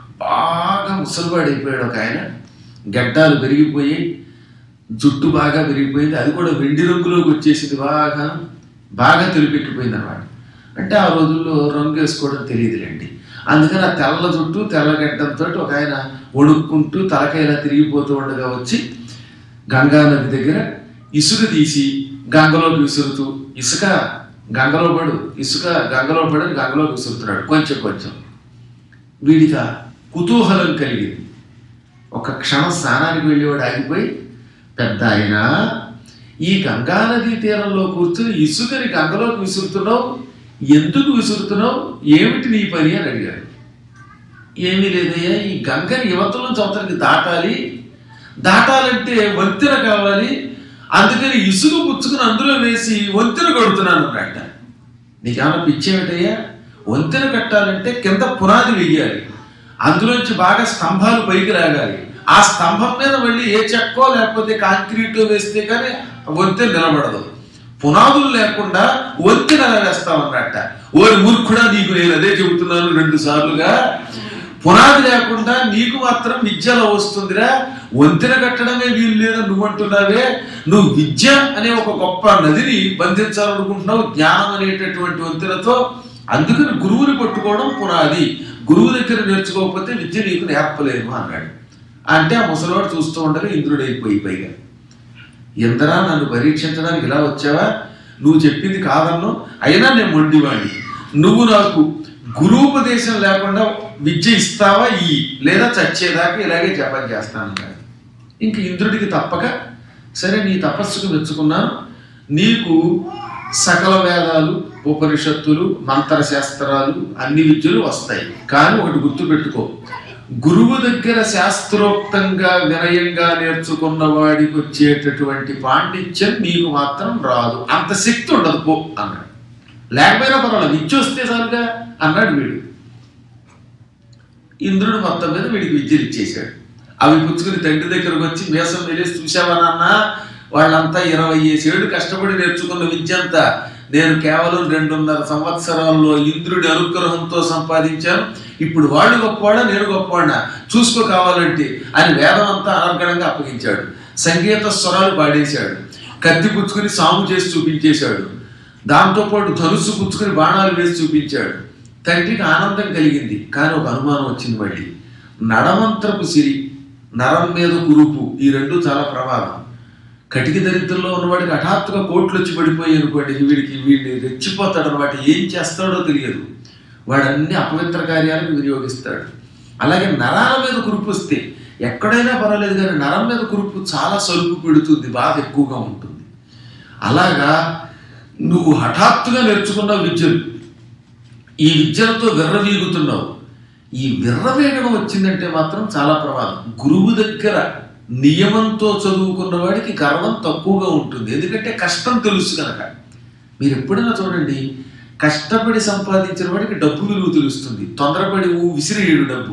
బాగా ముసలివాడైపోయాడు ఒక ఆయన గడ్డాలు పెరిగిపోయి జుట్టు బాగా పెరిగిపోయింది అది కూడా వెండి రంగులోకి వచ్చేసింది బాగా బాగా తెలిపెక్కిపోయింది అనమాట అంటే ఆ రోజుల్లో రంగు వేసుకోవడం తెలియదులేండి అందుకని ఆ తెల్ల జుట్టు తెల్ల గడ్డంతో ఒక ఆయన వణుక్కుంటూ తలకాయలా తిరిగిపోతూ ఉండగా వచ్చి గంగా నది దగ్గర ఇసుక తీసి గంగలోకి విసురుతూ ఇసుక గంగలో పడు ఇసుక గంగలో పడు అని గంగలోకి విసురుతున్నాడు కొంచెం కొంచెం వీడిగా కుతూహలం కలిగింది ఒక క్షణం స్నానానికి వెళ్ళేవాడు ఆగిపోయి పెద్ద ఆయన ఈ గంగా నదీ తీరంలో కూర్చుని ఇసుకని గంగలోకి విసురుతున్నావు ఎందుకు విసురుతున్నావు ఏమిటి నీ పని అని అడిగాడు ఏమీ లేదయ్యా ఈ గంగని యువతల నుంచి అవతలకి దాటాలి దాటాలంటే వంతెన కావాలి అందుకని ఇసుక పుచ్చుకుని అందులో వేసి వంతెన కడుతున్నాను అన్నట్ట నీకేమైనా పిచ్చేమిటయ్యా వంతెన కట్టాలంటే కింద పునాది వెయ్యాలి అందులోంచి బాగా స్తంభాలు పైకి రాగాలి ఆ స్తంభం మీద మళ్ళీ ఏ చెక్కో లేకపోతే కాంక్రీట్ వేస్తే కానీ వంతెన నిలబడదు పునాదులు లేకుండా వంతెన ఎలా వేస్తామన్నట్ట ఓరి మూర్ఖుడా నీకు నేను అదే చెబుతున్నాను రెండు సార్లుగా పునాది లేకుండా నీకు మాత్రం విద్యలో వస్తుందిరా వంతెన కట్టడమే వీలు లేదని నువ్వు అంటున్నావే నువ్వు విద్య అనే ఒక గొప్ప నదిని బంధించాలనుకుంటున్నావు జ్ఞానం అనేటటువంటి వంతెనతో అందుకని గురువుని పట్టుకోవడం పునాది గురువు దగ్గర నేర్చుకోకపోతే విద్య నీకు నేర్పలేము అన్నాడు అంటే ఆ ముసలివాడు చూస్తూ ఉండగా ఇంద్రుడైపోయి పైగా ఇందరా నన్ను పరీక్షించడానికి ఇలా వచ్చావా నువ్వు చెప్పింది కాదన్ను అయినా నేను మొండివాణ్ణి నువ్వు నాకు గురూపదేశం లేకుండా విద్య ఇస్తావా ఈ లేదా చచ్చేదాకా ఇలాగే జపం చేస్తానన్నాడు ఇంక ఇంద్రుడికి తప్పక సరే నీ తపస్సుకు మెచ్చుకున్నాను నీకు సకల వేదాలు ఉపనిషత్తులు మంత్రశాస్త్రాలు అన్ని విద్యలు వస్తాయి కానీ ఒకటి గుర్తుపెట్టుకో గురువు దగ్గర శాస్త్రోక్తంగా వినయంగా నేర్చుకున్న వాడికి వచ్చేటటువంటి పాండిత్యం నీకు మాత్రం రాదు అంత శక్తి ఉండదు పో అన్నాడు లేకపోయినా పర్వాలేదు విద్య వస్తే చాలుగా అన్నాడు వీడు ఇంద్రుడు మొత్తం మీద వీడికి విద్యలు ఇచ్చేశాడు అవి పుచ్చుకుని తండ్రి దగ్గరకు వచ్చి మేసం వెళ్ళేసి చూసావా నాన్న వాళ్ళంతా ఇరవై ఏడు కష్టపడి నేర్చుకున్న విద్య అంతా నేను కేవలం రెండున్నర సంవత్సరాల్లో ఇంద్రుడి అనుగ్రహంతో సంపాదించాను ఇప్పుడు వాళ్ళు గొప్పవాడా నేను గొప్పవాడా చూసుకో కావాలంటే అని వేదం అంతా అనర్గణంగా అప్పగించాడు సంగీత స్వరాలు పాడేశాడు కత్తి పుచ్చుకుని సాము చేసి చూపించేశాడు దాంతోపాటు ధనుసు పుచ్చుకుని బాణాలు వేసి చూపించాడు తండ్రికి ఆనందం కలిగింది కానీ ఒక అనుమానం వచ్చింది మళ్ళీ నడమంత్రపు సిరి నరం మీద కురుపు ఈ రెండు చాలా ప్రమాదం కటిక దరిద్రంలో ఉన్నవాడికి హఠాత్తుగా కోట్లు వచ్చి పడిపోయి అనుకోండి వీడికి వీడిని రెచ్చిపోతాడు అనమాట ఏం చేస్తాడో తెలియదు వాడు అన్ని అపవిత్ర కార్యాలకు వినియోగిస్తాడు అలాగే నరాల మీద కురుపు వస్తే ఎక్కడైనా పర్వాలేదు కానీ నరం మీద కురుపు చాలా సలుపు పెడుతుంది బాధ ఎక్కువగా ఉంటుంది అలాగా నువ్వు హఠాత్తుగా నేర్చుకున్న విద్యలు ఈ విద్యలతో విర్రవీగుతున్నావు ఈ విర్రవేగడం వచ్చిందంటే మాత్రం చాలా ప్రమాదం గురువు దగ్గర నియమంతో చదువుకున్న వాడికి గర్వం తక్కువగా ఉంటుంది ఎందుకంటే కష్టం తెలుసు కనుక మీరు ఎప్పుడైనా చూడండి కష్టపడి సంపాదించిన వాడికి డబ్బు విలువ తెలుస్తుంది తొందరపడి ఊ విసిరేయడు డబ్బు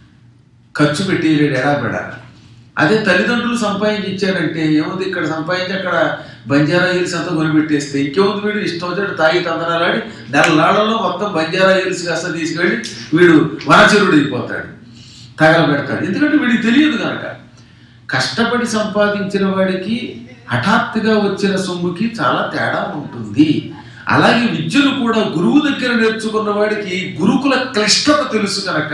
ఖర్చు పెట్టేయలేడు ఎడాపెడా అదే తల్లిదండ్రులు సంపాదించి ఇచ్చారంటే ఏముంది ఇక్కడ సంపాదించి అక్కడ బంజారా హిల్స్ అంతా కొనిపెట్టేస్తే ఇంకేముంది వీడు ఇష్టం వచ్చాడు తాగి తందనాలాడి నెలలాళ్ళలో మొత్తం బంజారా హిల్స్ కాస్త తీసుకెళ్ళి వీడు వనచరుడు అయిపోతాడు తగలబెడతాడు ఎందుకంటే వీడికి తెలియదు కనుక కష్టపడి సంపాదించిన వాడికి హఠాత్తుగా వచ్చిన సొమ్ముకి చాలా తేడా ఉంటుంది అలాగే విద్యను కూడా గురువు దగ్గర నేర్చుకున్న వాడికి గురుకుల క్లిష్టత తెలుసు కనుక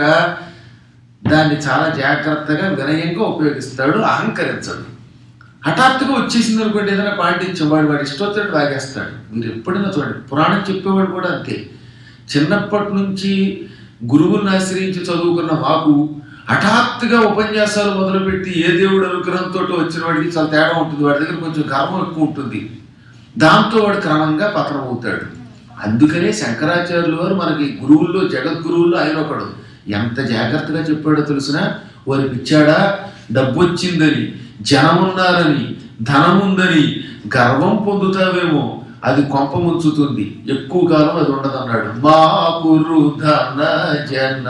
దాన్ని చాలా జాగ్రత్తగా వినయంగా ఉపయోగిస్తాడు అహంకరించడు హఠాత్తుగా వచ్చేసింది అనుకోండి ఏదైనా పాండిత్యం వాడు వాడు ఇష్టం వచ్చినట్టు తాగేస్తాడు మీరు ఎప్పుడైనా చూడండి పురాణం చెప్పేవాడు కూడా అంతే చిన్నప్పటి నుంచి గురువుని ఆశ్రయించి చదువుకున్న మాకు హఠాత్తుగా ఉపన్యాసాలు మొదలుపెట్టి ఏ దేవుడు అనుగ్రహంతో వచ్చిన వాడికి చాలా తేడా ఉంటుంది వాడి దగ్గర కొంచెం గర్వం ఎక్కువ ఉంటుంది దాంతో వాడు క్రమంగా పతనం అవుతాడు అందుకనే శంకరాచార్యులు వారు మనకి గురువుల్లో జగద్గురువుల్లో ఆయన ఒకడు ఎంత జాగ్రత్తగా చెప్పాడో తెలిసిన వారి పిచ్చాడా డబ్బు వచ్చిందని జనమున్నారని ధనముందని గర్వం పొందుతావేమో అది కొంప ముంచుతుంది ఎక్కువ కాలం అది ఉండదన్నాడు మా కురు ధన జన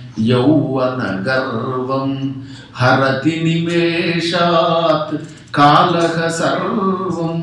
యౌవన గర్వం హరతి నిమేషాత్ కాలక సర్వం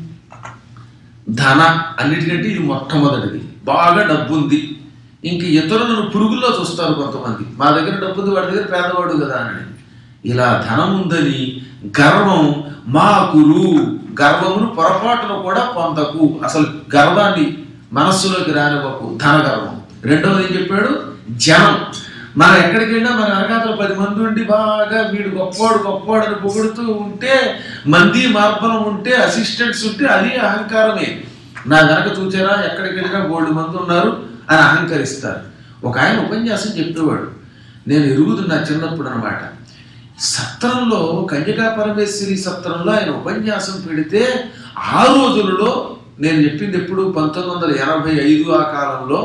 ధన అన్నిటికంటే ఇది మొట్టమొదటిది బాగా డబ్బు ఉంది ఇంక ఇతరులను పురుగుల్లో చూస్తారు కొంతమంది మా దగ్గర డబ్బు ఉంది వాడి దగ్గర పేదవాడు కదా అని ఇలా ధనం ఉందని గర్వం మా గురు గర్వమును పొరపాటును కూడా పొందకు అసలు గర్వాన్ని మనస్సులోకి రానివ్వకు ధన గర్వం రెండవది ఏం చెప్పాడు జనం మనం ఎక్కడికి వెళ్ళినా మన వెనకాతల పది మంది ఉండి బాగా వీడు గొప్పవాడు గొప్పవాడు అని పొగుడుతూ ఉంటే మంది మార్పలం ఉంటే అసిస్టెంట్స్ ఉంటే అది అహంకారమే నా వెనక చూచారా ఎక్కడికి వెళ్ళినా బోల్డ్ మంది ఉన్నారు అని అహంకరిస్తారు ఒక ఆయన ఉపన్యాసం చెప్పేవాడు నేను ఎరుగుతున్నా చిన్నప్పుడు అనమాట సత్రంలో కన్యకా పరమేశ్వరి సత్రంలో ఆయన ఉపన్యాసం పెడితే ఆ రోజులలో నేను చెప్పింది ఎప్పుడు పంతొమ్మిది వందల ఎనభై ఐదు ఆ కాలంలో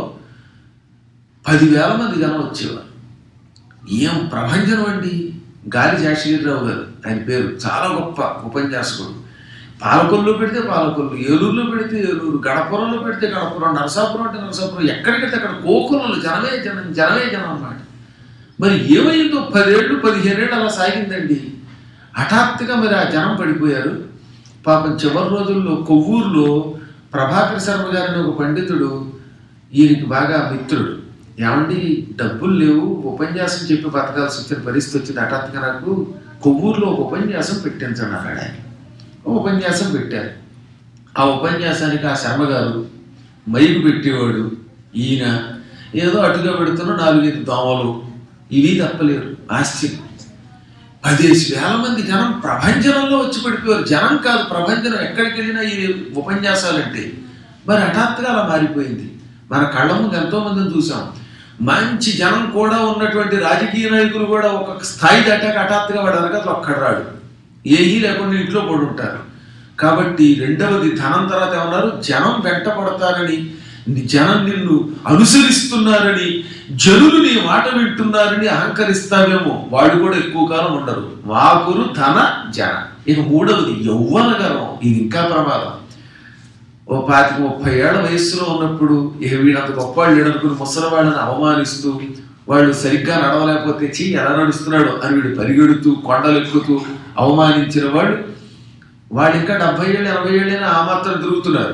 పదివేల మంది జనం వచ్చేవారు ఏం ప్రభంజనం అండి గాలి శాశ్వతరావు గారు ఆయన పేరు చాలా గొప్ప ఉపన్యాసకుడు పాలకొల్లులో పెడితే పాలకొల్లు ఏలూరులో పెడితే ఏలూరు గణపురంలో పెడితే గణపురం నరసాపురం అంటే నరసాపురం ఎక్కడికైతే అక్కడ కోకులలో జనమే జనం జనమే జనం అన్నమాట మరి ఏమైందో పదేళ్ళు పదిహేనేళ్ళు అలా సాగిందండి హఠాత్తుగా మరి ఆ జనం పడిపోయారు పాపం చివరి రోజుల్లో కొవ్వూరులో ప్రభాకర్ శర్మ గారిని ఒక పండితుడు ఈయనకి బాగా మిత్రుడు ఏమండి డబ్బులు లేవు ఉపన్యాసం చెప్పి బతకాల్సి వచ్చిన పరిస్థితి వచ్చింది హఠాత్తుగా నాకు కొవ్వూరులో ఒక ఉపన్యాసం పెట్టించండి అన్నాడు ఆయన ఒక ఉపన్యాసం పెట్టారు ఆ ఉపన్యాసానికి ఆ శర్మ గారు మైకు పెట్టేవాడు ఈయన ఏదో అటుగా పెడుతున్న నాలుగైదు దోమలు ఇవి తప్పలేరు ఆశ్చర్యం పదేసి వేల మంది జనం ప్రభంజనంలో వచ్చి పడిపోయారు జనం కాదు ప్రభంజనం ఎక్కడికి వెళ్ళినా ఈ ఉపన్యాసాలంటే మరి హఠాత్తుగా అలా మారిపోయింది మన కళ్ళ ముందు ఎంతో మందిని చూసాం మంచి జనం కూడా ఉన్నటువంటి రాజకీయ నాయకులు కూడా ఒక స్థాయి దాటాక హఠాత్తుగా వాడు అనగా ఒక్కడ రాడు ఏహీ లేకుండా ఇంట్లో పడి ఉంటారు కాబట్టి రెండవది ధనం తర్వాత ఏమన్నారు జనం వెంట పడతారని జనం నిన్ను అనుసరిస్తున్నారని జనులు నీ మాట వింటున్నారని అహంకరిస్తావేమో వాళ్ళు కూడా ఎక్కువ కాలం ఉండరు వాకురు ధన జన ఇక మూడవది యౌవన గర్వం ఇది ఇంకా ప్రమాదం ఓ పాతిక ముప్పై ఏళ్ల వయస్సులో ఉన్నప్పుడు ఇక వీడంత గొప్పవాళ్ళు లేడనుకుని ముసలి వాళ్ళని అవమానిస్తూ వాళ్ళు సరిగ్గా నడవలేకపోతే చీ ఎలా నడుస్తున్నాడు అని వీడు పరిగెడుతూ కొండలు ఎక్కుతూ అవమానించిన వాడు వాళ్ళు ఇంకా డెబ్బై ఏళ్ళు ఎనభై ఏళ్ళైనా ఆ మాత్రం తిరుగుతున్నారు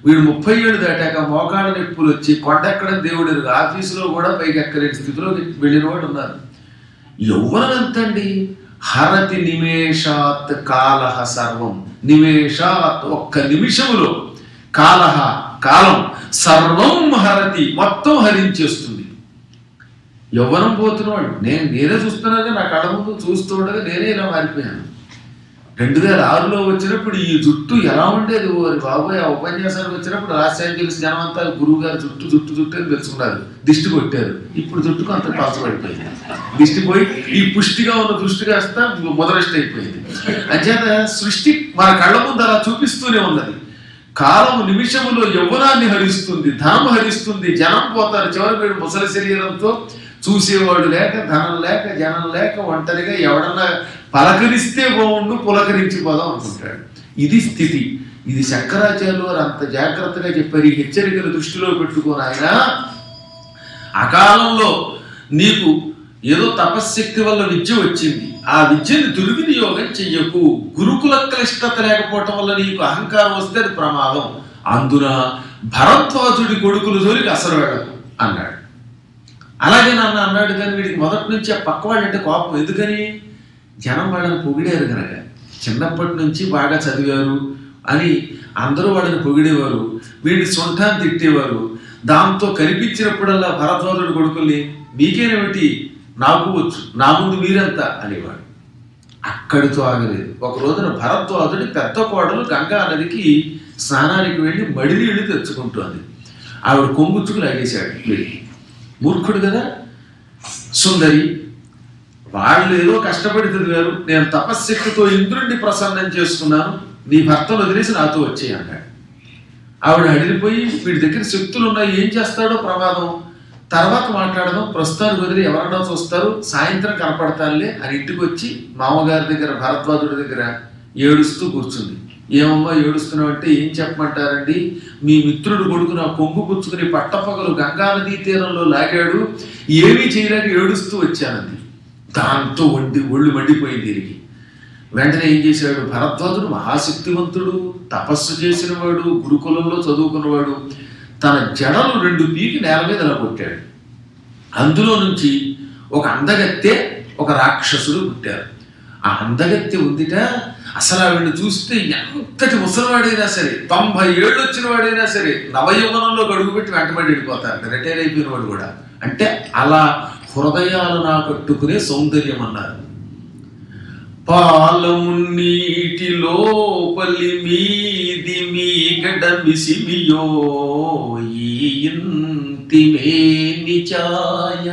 వీడు ముప్పై ఏళ్ళు దాటాక మోకాళ్ళ నొప్పులు వచ్చి కొండెక్కడం దేవుడు ఆఫీసులో కూడా పైకి ఎక్కలేని స్థితిలోకి వెళ్ళిన వాడు ఉన్నారు యౌవనం ఎంతండి హరతి నిమేషాత్ కాలహ సర్వం నిమేషాత్ ఒక్క నిమిషములో కాలహ కాలం సర్వం హరతి మొత్తం హరించేస్తుంది యవ్వనం పోతున్నవాడు నేను నేనే చూస్తున్నాగా నా కళ్ళ ముందు చూస్తూ ఉండగా నేనే ఇలా మారిపోయాను రెండు వేల ఆరులో వచ్చినప్పుడు ఈ జుట్టు ఎలా ఉండేది ఓరి బాబోయ్ ఆ ఉపన్యాసానికి వచ్చినప్పుడు లాస్ ఏంజల్స్ జనం అంతా గురువు గారు జుట్టు జుట్టు జుట్టు అని తెలుసుకున్నారు దిష్టి కొట్టారు ఇప్పుడు జుట్టుకు అంత పలచబడిపోయింది దిష్టి పోయి ఈ పుష్టిగా ఉన్న దృష్టి కాస్త మొదలష్టి అయిపోయింది అంచేత సృష్టి మన కళ్ళ ముందు అలా చూపిస్తూనే ఉన్నది కాలం నిమిషములో యవ్వనాన్ని హరిస్తుంది ధనం హరిస్తుంది జనం పోతారు చివరి వీడు ముసలి శరీరంతో చూసేవాడు లేక ధనం లేక జనం లేక ఒంటరిగా ఎవడన్నా పలకరిస్తే బాగుండు పులకరించిపోదాం అనుకుంటాడు ఇది స్థితి ఇది శంకరాచార్యులు వారు అంత జాగ్రత్తగా చెప్పారు ఈ హెచ్చరికలు దృష్టిలో పెట్టుకుని ఆయన అకాలంలో నీకు ఏదో తపశ్శక్తి వల్ల విద్య వచ్చింది ఆ విద్యను దుర్వినియోగం చెయ్యకు గురుకుల క్లిష్టత లేకపోవటం వల్ల నీకు అహంకారం వస్తే అది ప్రమాదం అందున భరద్వాజుడి కొడుకులు జోలికి అసలు వెళ్ళకు అన్నాడు అలాగే నాన్న అన్నాడు కానీ వీడికి మొదటి నుంచి ఆ పక్క వాళ్ళంటే కోపం ఎందుకని జనం వాళ్ళని పొగిడారు కనుక చిన్నప్పటి నుంచి బాగా చదివారు అని అందరూ వాళ్ళని పొగిడేవారు వీడిని సొంటాన్ని తిట్టేవారు దాంతో కనిపించినప్పుడల్లా భరద్వాజుడి కొడుకుల్ని మీకేనేమిటి నాకు వచ్చు నా ముందు మీరెంత అనేవాడు అక్కడితో ఆగలేదు ఒక రోజున భరద్వాజుడి పెద్ద కోడలు గంగా నదికి స్నానానికి వెళ్ళి మడి నీళ్లు తెచ్చుకుంటోంది ఆవిడ కొంగుచ్చుకు లాగేశాడు వీడికి మూర్ఖుడు కదా సుందరి వాళ్ళు ఏదో కష్టపడి చదివారు నేను తపశ్శక్తితో ఇంద్రుడిని ప్రసన్నం చేసుకున్నాను నీ భర్తను వదిలేసి నాతో వచ్చేయి అన్నాడు ఆవిడ అడిగిపోయి వీడి దగ్గర శక్తులు ఉన్నాయి ఏం చేస్తాడో ప్రమాదం తర్వాత మాట్లాడదాం ప్రస్తుతానికి వదిలి ఎవరన్నా చూస్తారు సాయంత్రం కనపడతానులే అని ఇంటికి వచ్చి మామగారి దగ్గర భరద్వాజుడి దగ్గర ఏడుస్తూ కూర్చుంది ఏమమ్మా ఏడుస్తున్నావు అంటే ఏం చెప్పమంటారండి మీ మిత్రుడు కొడుకు నా కొంగు పుచ్చుకుని పట్టపగలు గంగానదీ తీరంలో లాగాడు ఏమీ చేయలేక ఏడుస్తూ వచ్చానంది దాంతో వండి ఒళ్ళు మండిపోయింది తిరిగి వెంటనే ఏం చేశాడు భరద్వాజుడు మహాశక్తివంతుడు తపస్సు చేసినవాడు గురుకులంలో చదువుకున్నవాడు తన జడలు రెండు పీకి నేల మీద ఇలా కొట్టాడు అందులో నుంచి ఒక అందగత్తె ఒక రాక్షసుడు పుట్టారు ఆ అందగత్తె ఉందిట అసలు ఆవిడని చూస్తే ఎంతటి ముసలివాడైనా సరే తొంభై ఏళ్ళు వచ్చిన వాడైనా సరే నవయౌవనంలో గడుగు పెట్టి వెంటబడి వెళ్ళిపోతారు రిటైర్ అయిపోయిన వాడు కూడా అంటే అలా హృదయాలు నా కట్టుకునే సౌందర్యం అన్నారు పాలము నీటి లోపలి మీది మీ గడ మిసిమియో ఈ ఇంటి మేని ఛాయ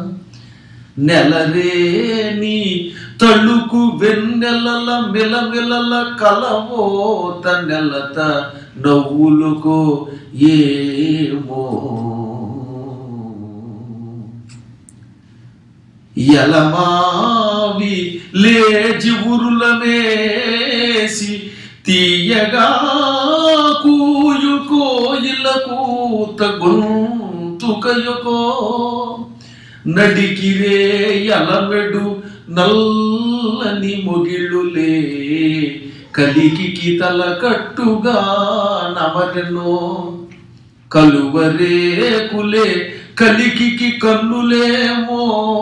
నెలరేని తళుకు వెన్నెలల మిలమిలల కలవోత నెలత నవ్వులుకో ఏమో ఎలమావి లేచి ఉరులమేసి తీయగా కూయు కోయిలకు తగొంతుకయుకో నడికిరే ఎలమెడు నల్లని మొగిళ్ళులే కలికి తల కట్టుగా నమరెనో కలువరేకులే కలికి కన్నులేమో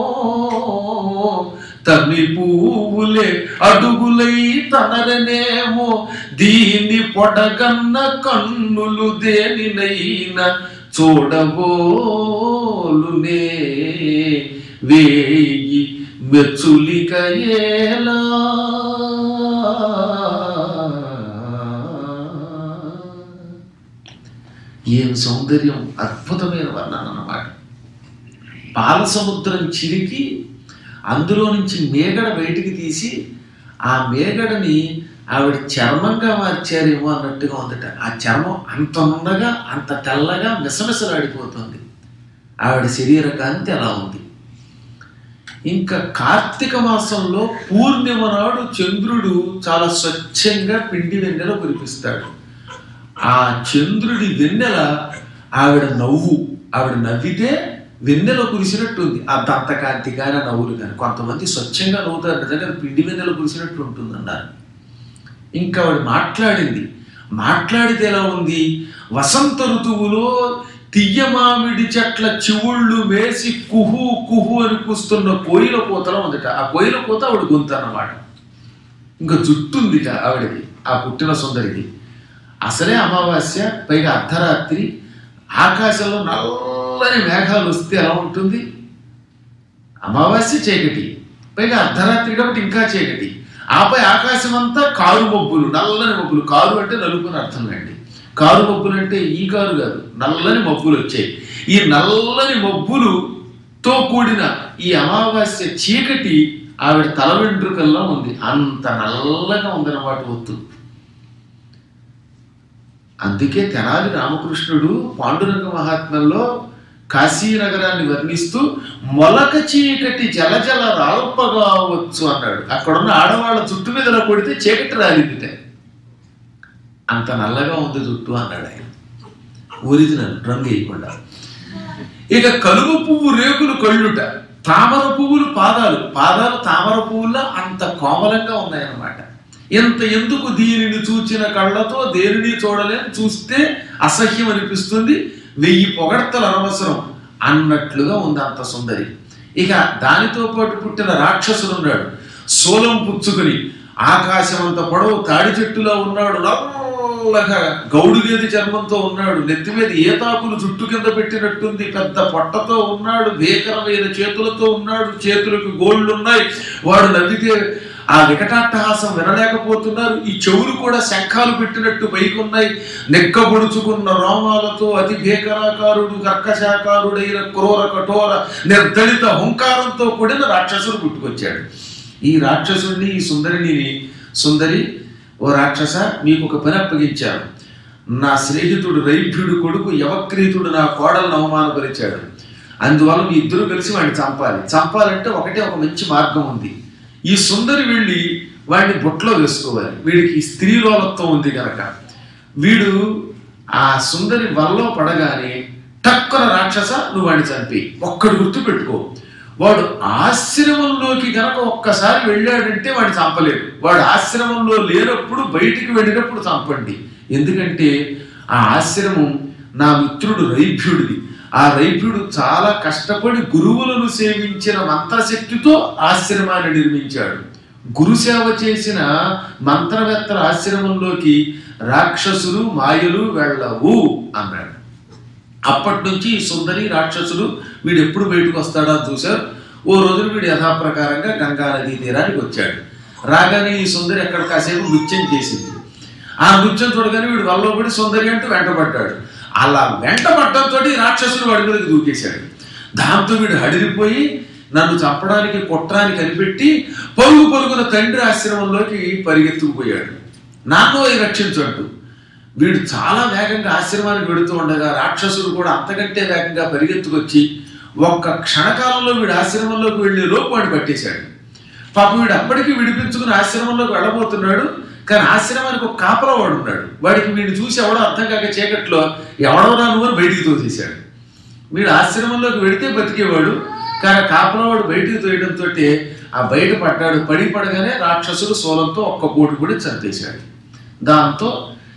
తమి పువ్వులే అడుగులై తనరనేమో దీని పొడగన్న కన్నులు దేనినైనా చూడబోలునే వేయి మెచ్చులిక ఏలా ఏం సౌందర్యం అద్భుతమైన వర్ణన అన్నమాట పాల సముద్రం చిరికి అందులో నుంచి మేగడ బయటికి తీసి ఆ మేగడని ఆవిడ చర్మంగా మార్చారేమో అన్నట్టుగా ఉందట ఆ చర్మం అంత ఉండగా అంత తెల్లగా మిసమిసలాడిపోతుంది ఆవిడ శరీర కాంతి అలా ఉంది ఇంకా కార్తీక మాసంలో పూర్ణిమ నాడు చంద్రుడు చాలా స్వచ్ఛంగా పిండి వెన్నెల కురిపిస్తాడు ఆ చంద్రుడి వెన్నెల ఆవిడ నవ్వు ఆవిడ నవ్వితే వెన్నెల కురిసినట్టుంది ఆ దంతకాంతి కానీ ఆ నవ్వులు కానీ కొంతమంది స్వచ్ఛంగా నవ్వుతారు నిజంగా పిండి వెన్నెల కురిసినట్టు ఉంటుంది అన్నారు ఇంకా ఆవిడ మాట్లాడింది మాట్లాడితే ఎలా ఉంది వసంత ఋతువులో తియ్య మామిడి చెట్ల చివుళ్ళు వేసి కుహు కుహు అని కూస్తున్న కోయిల కూతలో ఉందిట ఆ కోయిల కూత ఆవిడ గొంతు అన్నమాట ఇంకా జుట్టు ఉందిట ఆవిడకి ఆ పుట్టిన సుందరికి అసలే అమావాస్య పైగా అర్ధరాత్రి ఆకాశంలో నల్లని మేఘాలు వస్తే ఎలా ఉంటుంది అమావాస్య చీకటి పైగా అర్ధరాత్రి కాబట్టి ఇంకా చీకటి ఆపై ఆకాశం అంతా కారు మబ్బులు నల్లని మబ్బులు కారు అంటే నలుపు అని అర్థం అండి కారు మబ్బులు అంటే ఈ కారు కాదు నల్లని మబ్బులు వచ్చాయి ఈ నల్లని మబ్బులుతో కూడిన ఈ అమావాస్య చీకటి ఆవిడ తల వెంట్రుకల్లో ఉంది అంత నల్లగా ఉందన్నమాట ఒత్తు అందుకే తెనాలి రామకృష్ణుడు పాండురంగ మహాత్మ్యంలో కాశీ నగరాన్ని వర్ణిస్తూ మొలక చీకటి జలజల రాల్పగావచ్చు అన్నాడు అక్కడున్న ఆడవాళ్ళ జుట్టు మీద కొడితే చీకటి రాలిందిట అంత నల్లగా ఉంది జుట్టు అన్నాడు ఆయన ఒరిజినల్ రంగు వేయకుండా ఇక కలువ పువ్వు రేకులు కళ్ళుట తామర పువ్వులు పాదాలు పాదాలు తామర పువ్వుల్లో అంత కోమలంగా ఉన్నాయన్నమాట ఇంత ఎందుకు దీనిని చూచిన కళ్ళతో దేనిని చూడలేం చూస్తే అసహ్యం అనిపిస్తుంది వెయ్యి పొగడ్తలు అనవసరం అన్నట్లుగా ఉంది అంత సుందరి ఇక దానితో పాటు పుట్టిన రాక్షసుడున్నాడు సోలం పుచ్చుకుని ఆకాశం అంత పొడవు తాడి చెట్టులా ఉన్నాడు నల్లగా గౌడుగేది చర్మంతో ఉన్నాడు నెత్తి మీద ఏతాకులు జుట్టు కింద పెట్టినట్టుంది పెద్ద పొట్టతో ఉన్నాడు భీకరమైన చేతులతో ఉన్నాడు చేతులకు గోళ్ళు ఉన్నాయి వాడు నవ్వితే ఆ వికటాట్టహాసం వినలేకపోతున్నారు ఈ చెవులు కూడా శంఖాలు పెట్టినట్టు పైకి ఉన్నాయి నెక్కబొడుచుకున్న రోమాలతో అతి భీకరాకారుడు కర్కశాకారుడైన క్రూర కఠోర నిర్దళిత హుంకారంతో కూడిన రాక్షసుడు పుట్టుకొచ్చాడు ఈ రాక్షసుడిని ఈ సుందరిని సుందరి ఓ రాక్షస మీకు ఒక పని అప్పగించాను నా స్నేహితుడు రైభ్యుడు కొడుకు యవక్రీతుడు నా కోడలను అవమానపరిచాడు అందువల్ల మీ ఇద్దరు కలిసి వాడిని చంపాలి చంపాలంటే ఒకటే ఒక మంచి మార్గం ఉంది ఈ సుందరి వెళ్ళి వాడిని బొట్లో వేసుకోవాలి వీడికి స్త్రీలోలత్వం ఉంది కనుక వీడు ఆ సుందరి వల్లో పడగానే టక్కున రాక్షస నువ్వు వాడిని చంపి ఒక్కడు గుర్తు పెట్టుకో వాడు ఆశ్రమంలోకి గనక ఒక్కసారి వెళ్ళాడంటే వాడిని చంపలేడు వాడు ఆశ్రమంలో లేనప్పుడు బయటికి వెళ్ళినప్పుడు చంపండి ఎందుకంటే ఆ ఆశ్రమం నా మిత్రుడు రైభ్యుడిది ఆ రైభ్యుడు చాలా కష్టపడి గురువులను సేవించిన మంత్రశక్తితో ఆశ్రమాన్ని నిర్మించాడు గురుసేవ చేసిన మంత్రవేత్తల ఆశ్రమంలోకి రాక్షసులు మాయలు వెళ్ళవు అన్నాడు అప్పటి నుంచి ఈ సుందరి రాక్షసుడు వీడు ఎప్పుడు బయటకు వస్తాడా అని చూశారు ఓ రోజున వీడు యథాప్రకారంగా గంగా నదీ తీరానికి వచ్చాడు రాగానే ఈ సుందరి ఎక్కడ కాసేపు నృత్యం చేసింది ఆ నృత్యం చూడగానే వీడు వల్ల పడి సుందరి అంటూ వెంటబడ్డాడు అలా వెంటబడ్డంతో రాక్షసుడు వాడి మీదకి దూకేశాడు దాంతో వీడు హడిరిపోయి నన్ను చంపడానికి కుట్రానికి కనిపెట్టి పరుగు పరుగున తండ్రి ఆశ్రమంలోకి పరిగెత్తుకుపోయాడు నాన్నోయ్ రక్షించండు వీడు చాలా వేగంగా ఆశ్రమానికి వెడుతూ ఉండగా రాక్షసుడు కూడా అంతకంటే వేగంగా పరిగెత్తుకొచ్చి ఒక్క క్షణకాలంలో వీడు ఆశ్రమంలోకి వెళ్ళే లోపు వాడు పట్టేశాడు పాపం వీడు అప్పటికి విడిపించుకుని ఆశ్రమంలోకి వెళ్ళబోతున్నాడు కానీ ఆశ్రమానికి ఒక కాపలా వాడు ఉన్నాడు వాడికి వీడిని చూసి ఎవడో అర్థం కాక చీకట్లో ఎవడో నువ్వు అని బయటికి తోసేశాడు వీడు ఆశ్రమంలోకి వెడితే బతికేవాడు కానీ కాపలవాడు బయటికి తోయడంతో ఆ బయట పడ్డాడు పడి పడగానే రాక్షసుడు సోలంతో ఒక్క కోటి కూడా చంపేశాడు దాంతో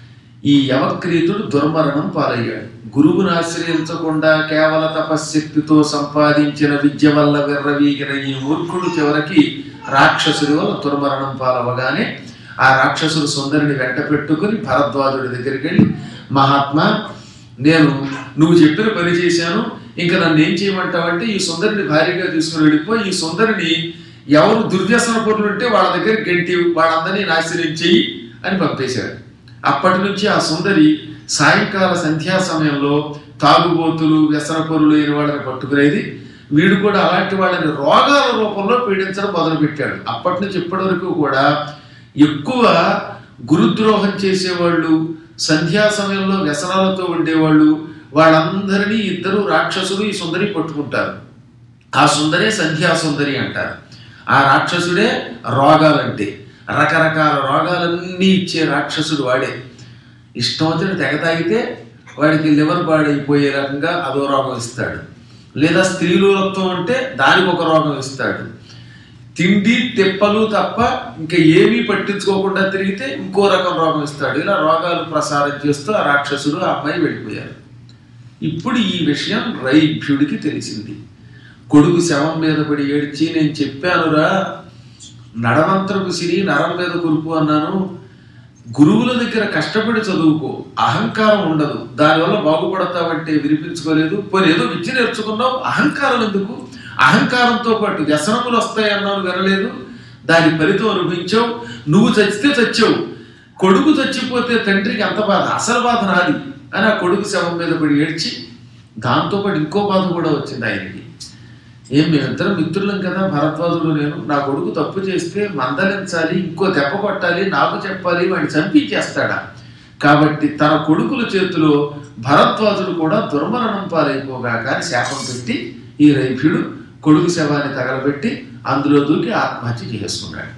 ఈ యవక్రీతుడు దుర్మరణం పాలయ్యాడు గురువును ఆశ్రయించకుండా కేవల తపశ్శక్తితో సంపాదించిన విద్య వల్ల విర్రవీగిన ఈ మూర్ఖుడు చివరికి రాక్షసుడి వల్ల దుర్మరణం పాలవగానే ఆ రాక్షసుడు సుందరిని వెంట పెట్టుకుని భరద్వాజుడి దగ్గరికి వెళ్ళి మహాత్మా నేను నువ్వు చెప్పిన పని చేశాను ఇంకా నన్ను ఏం చేయమంటావంటే ఈ సుందరిని భారీగా తీసుకుని వెళ్ళిపోయి ఈ సుందరిని ఎవరు దుర్వ్యసన పనులు ఉంటే వాళ్ళ దగ్గర గంటి వాళ్ళందరినీ నాశనం చెయ్యి అని పంపేశాడు అప్పటి నుంచి ఆ సుందరి సాయంకాల సంధ్యా సమయంలో తాగుబోతులు వ్యసనపరులు అయిన వాళ్ళని పట్టుకునేది వీడు కూడా అలాంటి వాళ్ళని రోగాల రూపంలో పీడించడం మొదలుపెట్టాడు అప్పటి నుంచి ఇప్పటి వరకు కూడా ఎక్కువ గురుద్రోహం చేసేవాళ్ళు సంధ్యా సమయంలో వ్యసనాలతో ఉండేవాళ్ళు వాళ్ళందరినీ ఇద్దరు రాక్షసులు ఈ సుందరి పట్టుకుంటారు ఆ సుందరే సంధ్యా సుందరి అంటారు ఆ రాక్షసుడే రోగాలంటే రకరకాల రోగాలన్నీ ఇచ్చే రాక్షసుడు వాడే ఇష్టం వచ్చిన తెగ తాగితే వాడికి లివర్ పాడైపోయే రకంగా అదో రోగం ఇస్తాడు లేదా స్త్రీలూలత్వం అంటే దానికి ఒక రోగం ఇస్తాడు తిండి తెప్పలు తప్ప ఇంకా ఏమీ పట్టించుకోకుండా తిరిగితే ఇంకో రకం రోగం ఇస్తాడు ఇలా రోగాలు ప్రసారం చేస్తూ ఆ రాక్షసుడు ఆ అమ్మాయి వెళ్ళిపోయారు ఇప్పుడు ఈ విషయం రైభ్యుడికి తెలిసింది కొడుకు శవం మీద పడి ఏడ్చి నేను చెప్పానురా నడమంత్రపు సిరి నరం మీద కురుపు అన్నాను గురువుల దగ్గర కష్టపడి చదువుకో అహంకారం ఉండదు దానివల్ల బాగుపడతావంటే వినిపించుకోలేదు పోనీ ఏదో విద్య నేర్చుకున్నావు అహంకారం ఎందుకు అహంకారంతో పాటు వ్యసనములు వస్తాయి అన్నాను వినలేదు దాని ఫలితం అనుభవించావు నువ్వు చచ్చితే చచ్చావు కొడుకు చచ్చిపోతే తండ్రికి అంత బాధ అసలు బాధ నాది అని ఆ కొడుకు శవం మీద పడి ఏడ్చి దాంతోపాటు ఇంకో బాధ కూడా వచ్చింది ఆయనకి ఏం మేమిద్దరం మిత్రులం కదా భరద్వాజుడు నేను నా కొడుకు తప్పు చేస్తే మందలించాలి ఇంకో దెబ్బ కొట్టాలి నాకు చెప్పాలి వాడిని చంపించేస్తాడా కాబట్టి తన కొడుకుల చేతిలో భరద్వాజుడు కూడా దుర్మరణం పాలైపోగా కానీ శాపం పెట్టి ఈ రైభ్యుడు కొడుకు శవాన్ని తగలబెట్టి అందులో దూకి ఆత్మహత్య చేసుకున్నాడు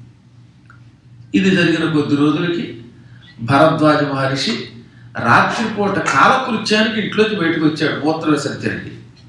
ఇది జరిగిన కొద్ది రోజులకి భరద్వాజ మహర్షి రాత్రిపూట కాలకృత్యానికి ఇంట్లోకి బయటకు వచ్చాడు మూత్ర విసర్జనకి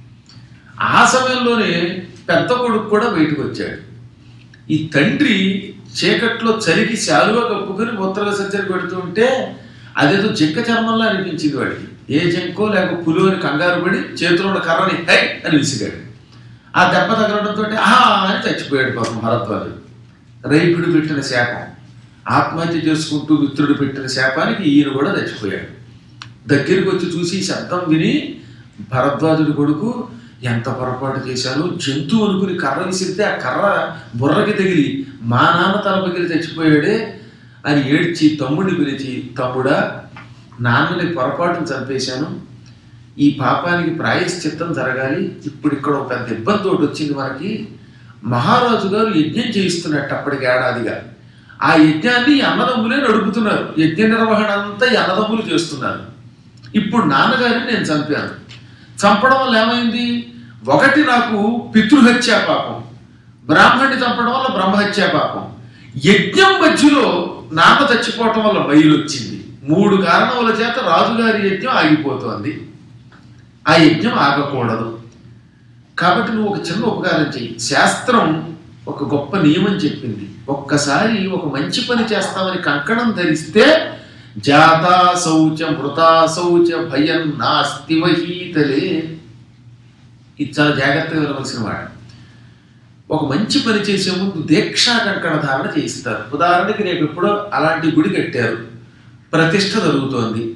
ఆ సమయంలోనే పెద్ద కొడుకు కూడా బయటకు వచ్చాడు ఈ తండ్రి చీకట్లో చలికి శాలువా కప్పుకొని మూత్ర విసర్జన పెడుతూ ఉంటే అదేదో జింక చర్మంలా అనిపించింది వాడికి ఏ జింకో లేక పులు అని కంగారు పడి చేతిలో ఉన్న కర్రని హై అని విసిగాడు ఆ దెబ్బ తగలడంతో ఆహా అని చచ్చిపోయాడు పాపం భరద్వాజుడు రైపుడు పెట్టిన శాపం ఆత్మహత్య చేసుకుంటూ మిత్రుడు పెట్టిన శాపానికి ఈయన కూడా చచ్చిపోయాడు దగ్గరికి వచ్చి చూసి ఈ శబ్దం విని భరద్వాజుడి కొడుకు ఎంత పొరపాటు చేశాను జంతువు అనుకుని కర్ర విసిరితే ఆ కర్ర బుర్రకి తగిలి మా నాన్న తల పగిలి చచ్చిపోయాడే అని ఏడ్చి తమ్ముడిని పిలిచి తమ్ముడా నాన్నని పొరపాటును చంపేశాను ఈ పాపానికి ప్రాయశ్చిత్తం జరగాలి ఇప్పుడు ఇక్కడ ఒక పెద్ద ఇబ్బంది ఒకటి వచ్చింది మనకి మహారాజు గారు యజ్ఞం చేయిస్తున్నట్టు అప్పటికి ఏడాదిగా ఆ యజ్ఞాన్ని ఈ అన్నదమ్ములే నడుపుతున్నారు యజ్ఞ నిర్వహణ అంతా ఈ అన్నదమ్ములు చేస్తున్నారు ఇప్పుడు నాన్నగారిని నేను చంపాను చంపడం వల్ల ఏమైంది ఒకటి నాకు పితృహత్యా పాపం బ్రాహ్మణ్ణి చంపడం వల్ల బ్రహ్మహత్యా పాపం యజ్ఞం మధ్యలో నాన్న చచ్చిపోవటం వల్ల బయలు వచ్చింది మూడు కారణముల చేత రాజుగారి యజ్ఞం ఆగిపోతోంది ఆ యజ్ఞం ఆగకూడదు కాబట్టి నువ్వు ఒక చిన్న ఉపకారం చెయ్యి శాస్త్రం ఒక గొప్ప నియమం చెప్పింది ఒక్కసారి ఒక మంచి పని చేస్తామని కంకణం ధరిస్తే జాతా శౌచ మృతా శౌచ భయం నాస్తి వహీతలే ఇది చాలా జాగ్రత్తగా వినవలసిన మాట ఒక మంచి పని చేసే ముందు దీక్షా కంకణ ధారణ చేయిస్తారు ఉదాహరణకి రేపు ఎప్పుడో అలాంటి గుడి కట్టారు ప్రతిష్ట జరుగుతోంది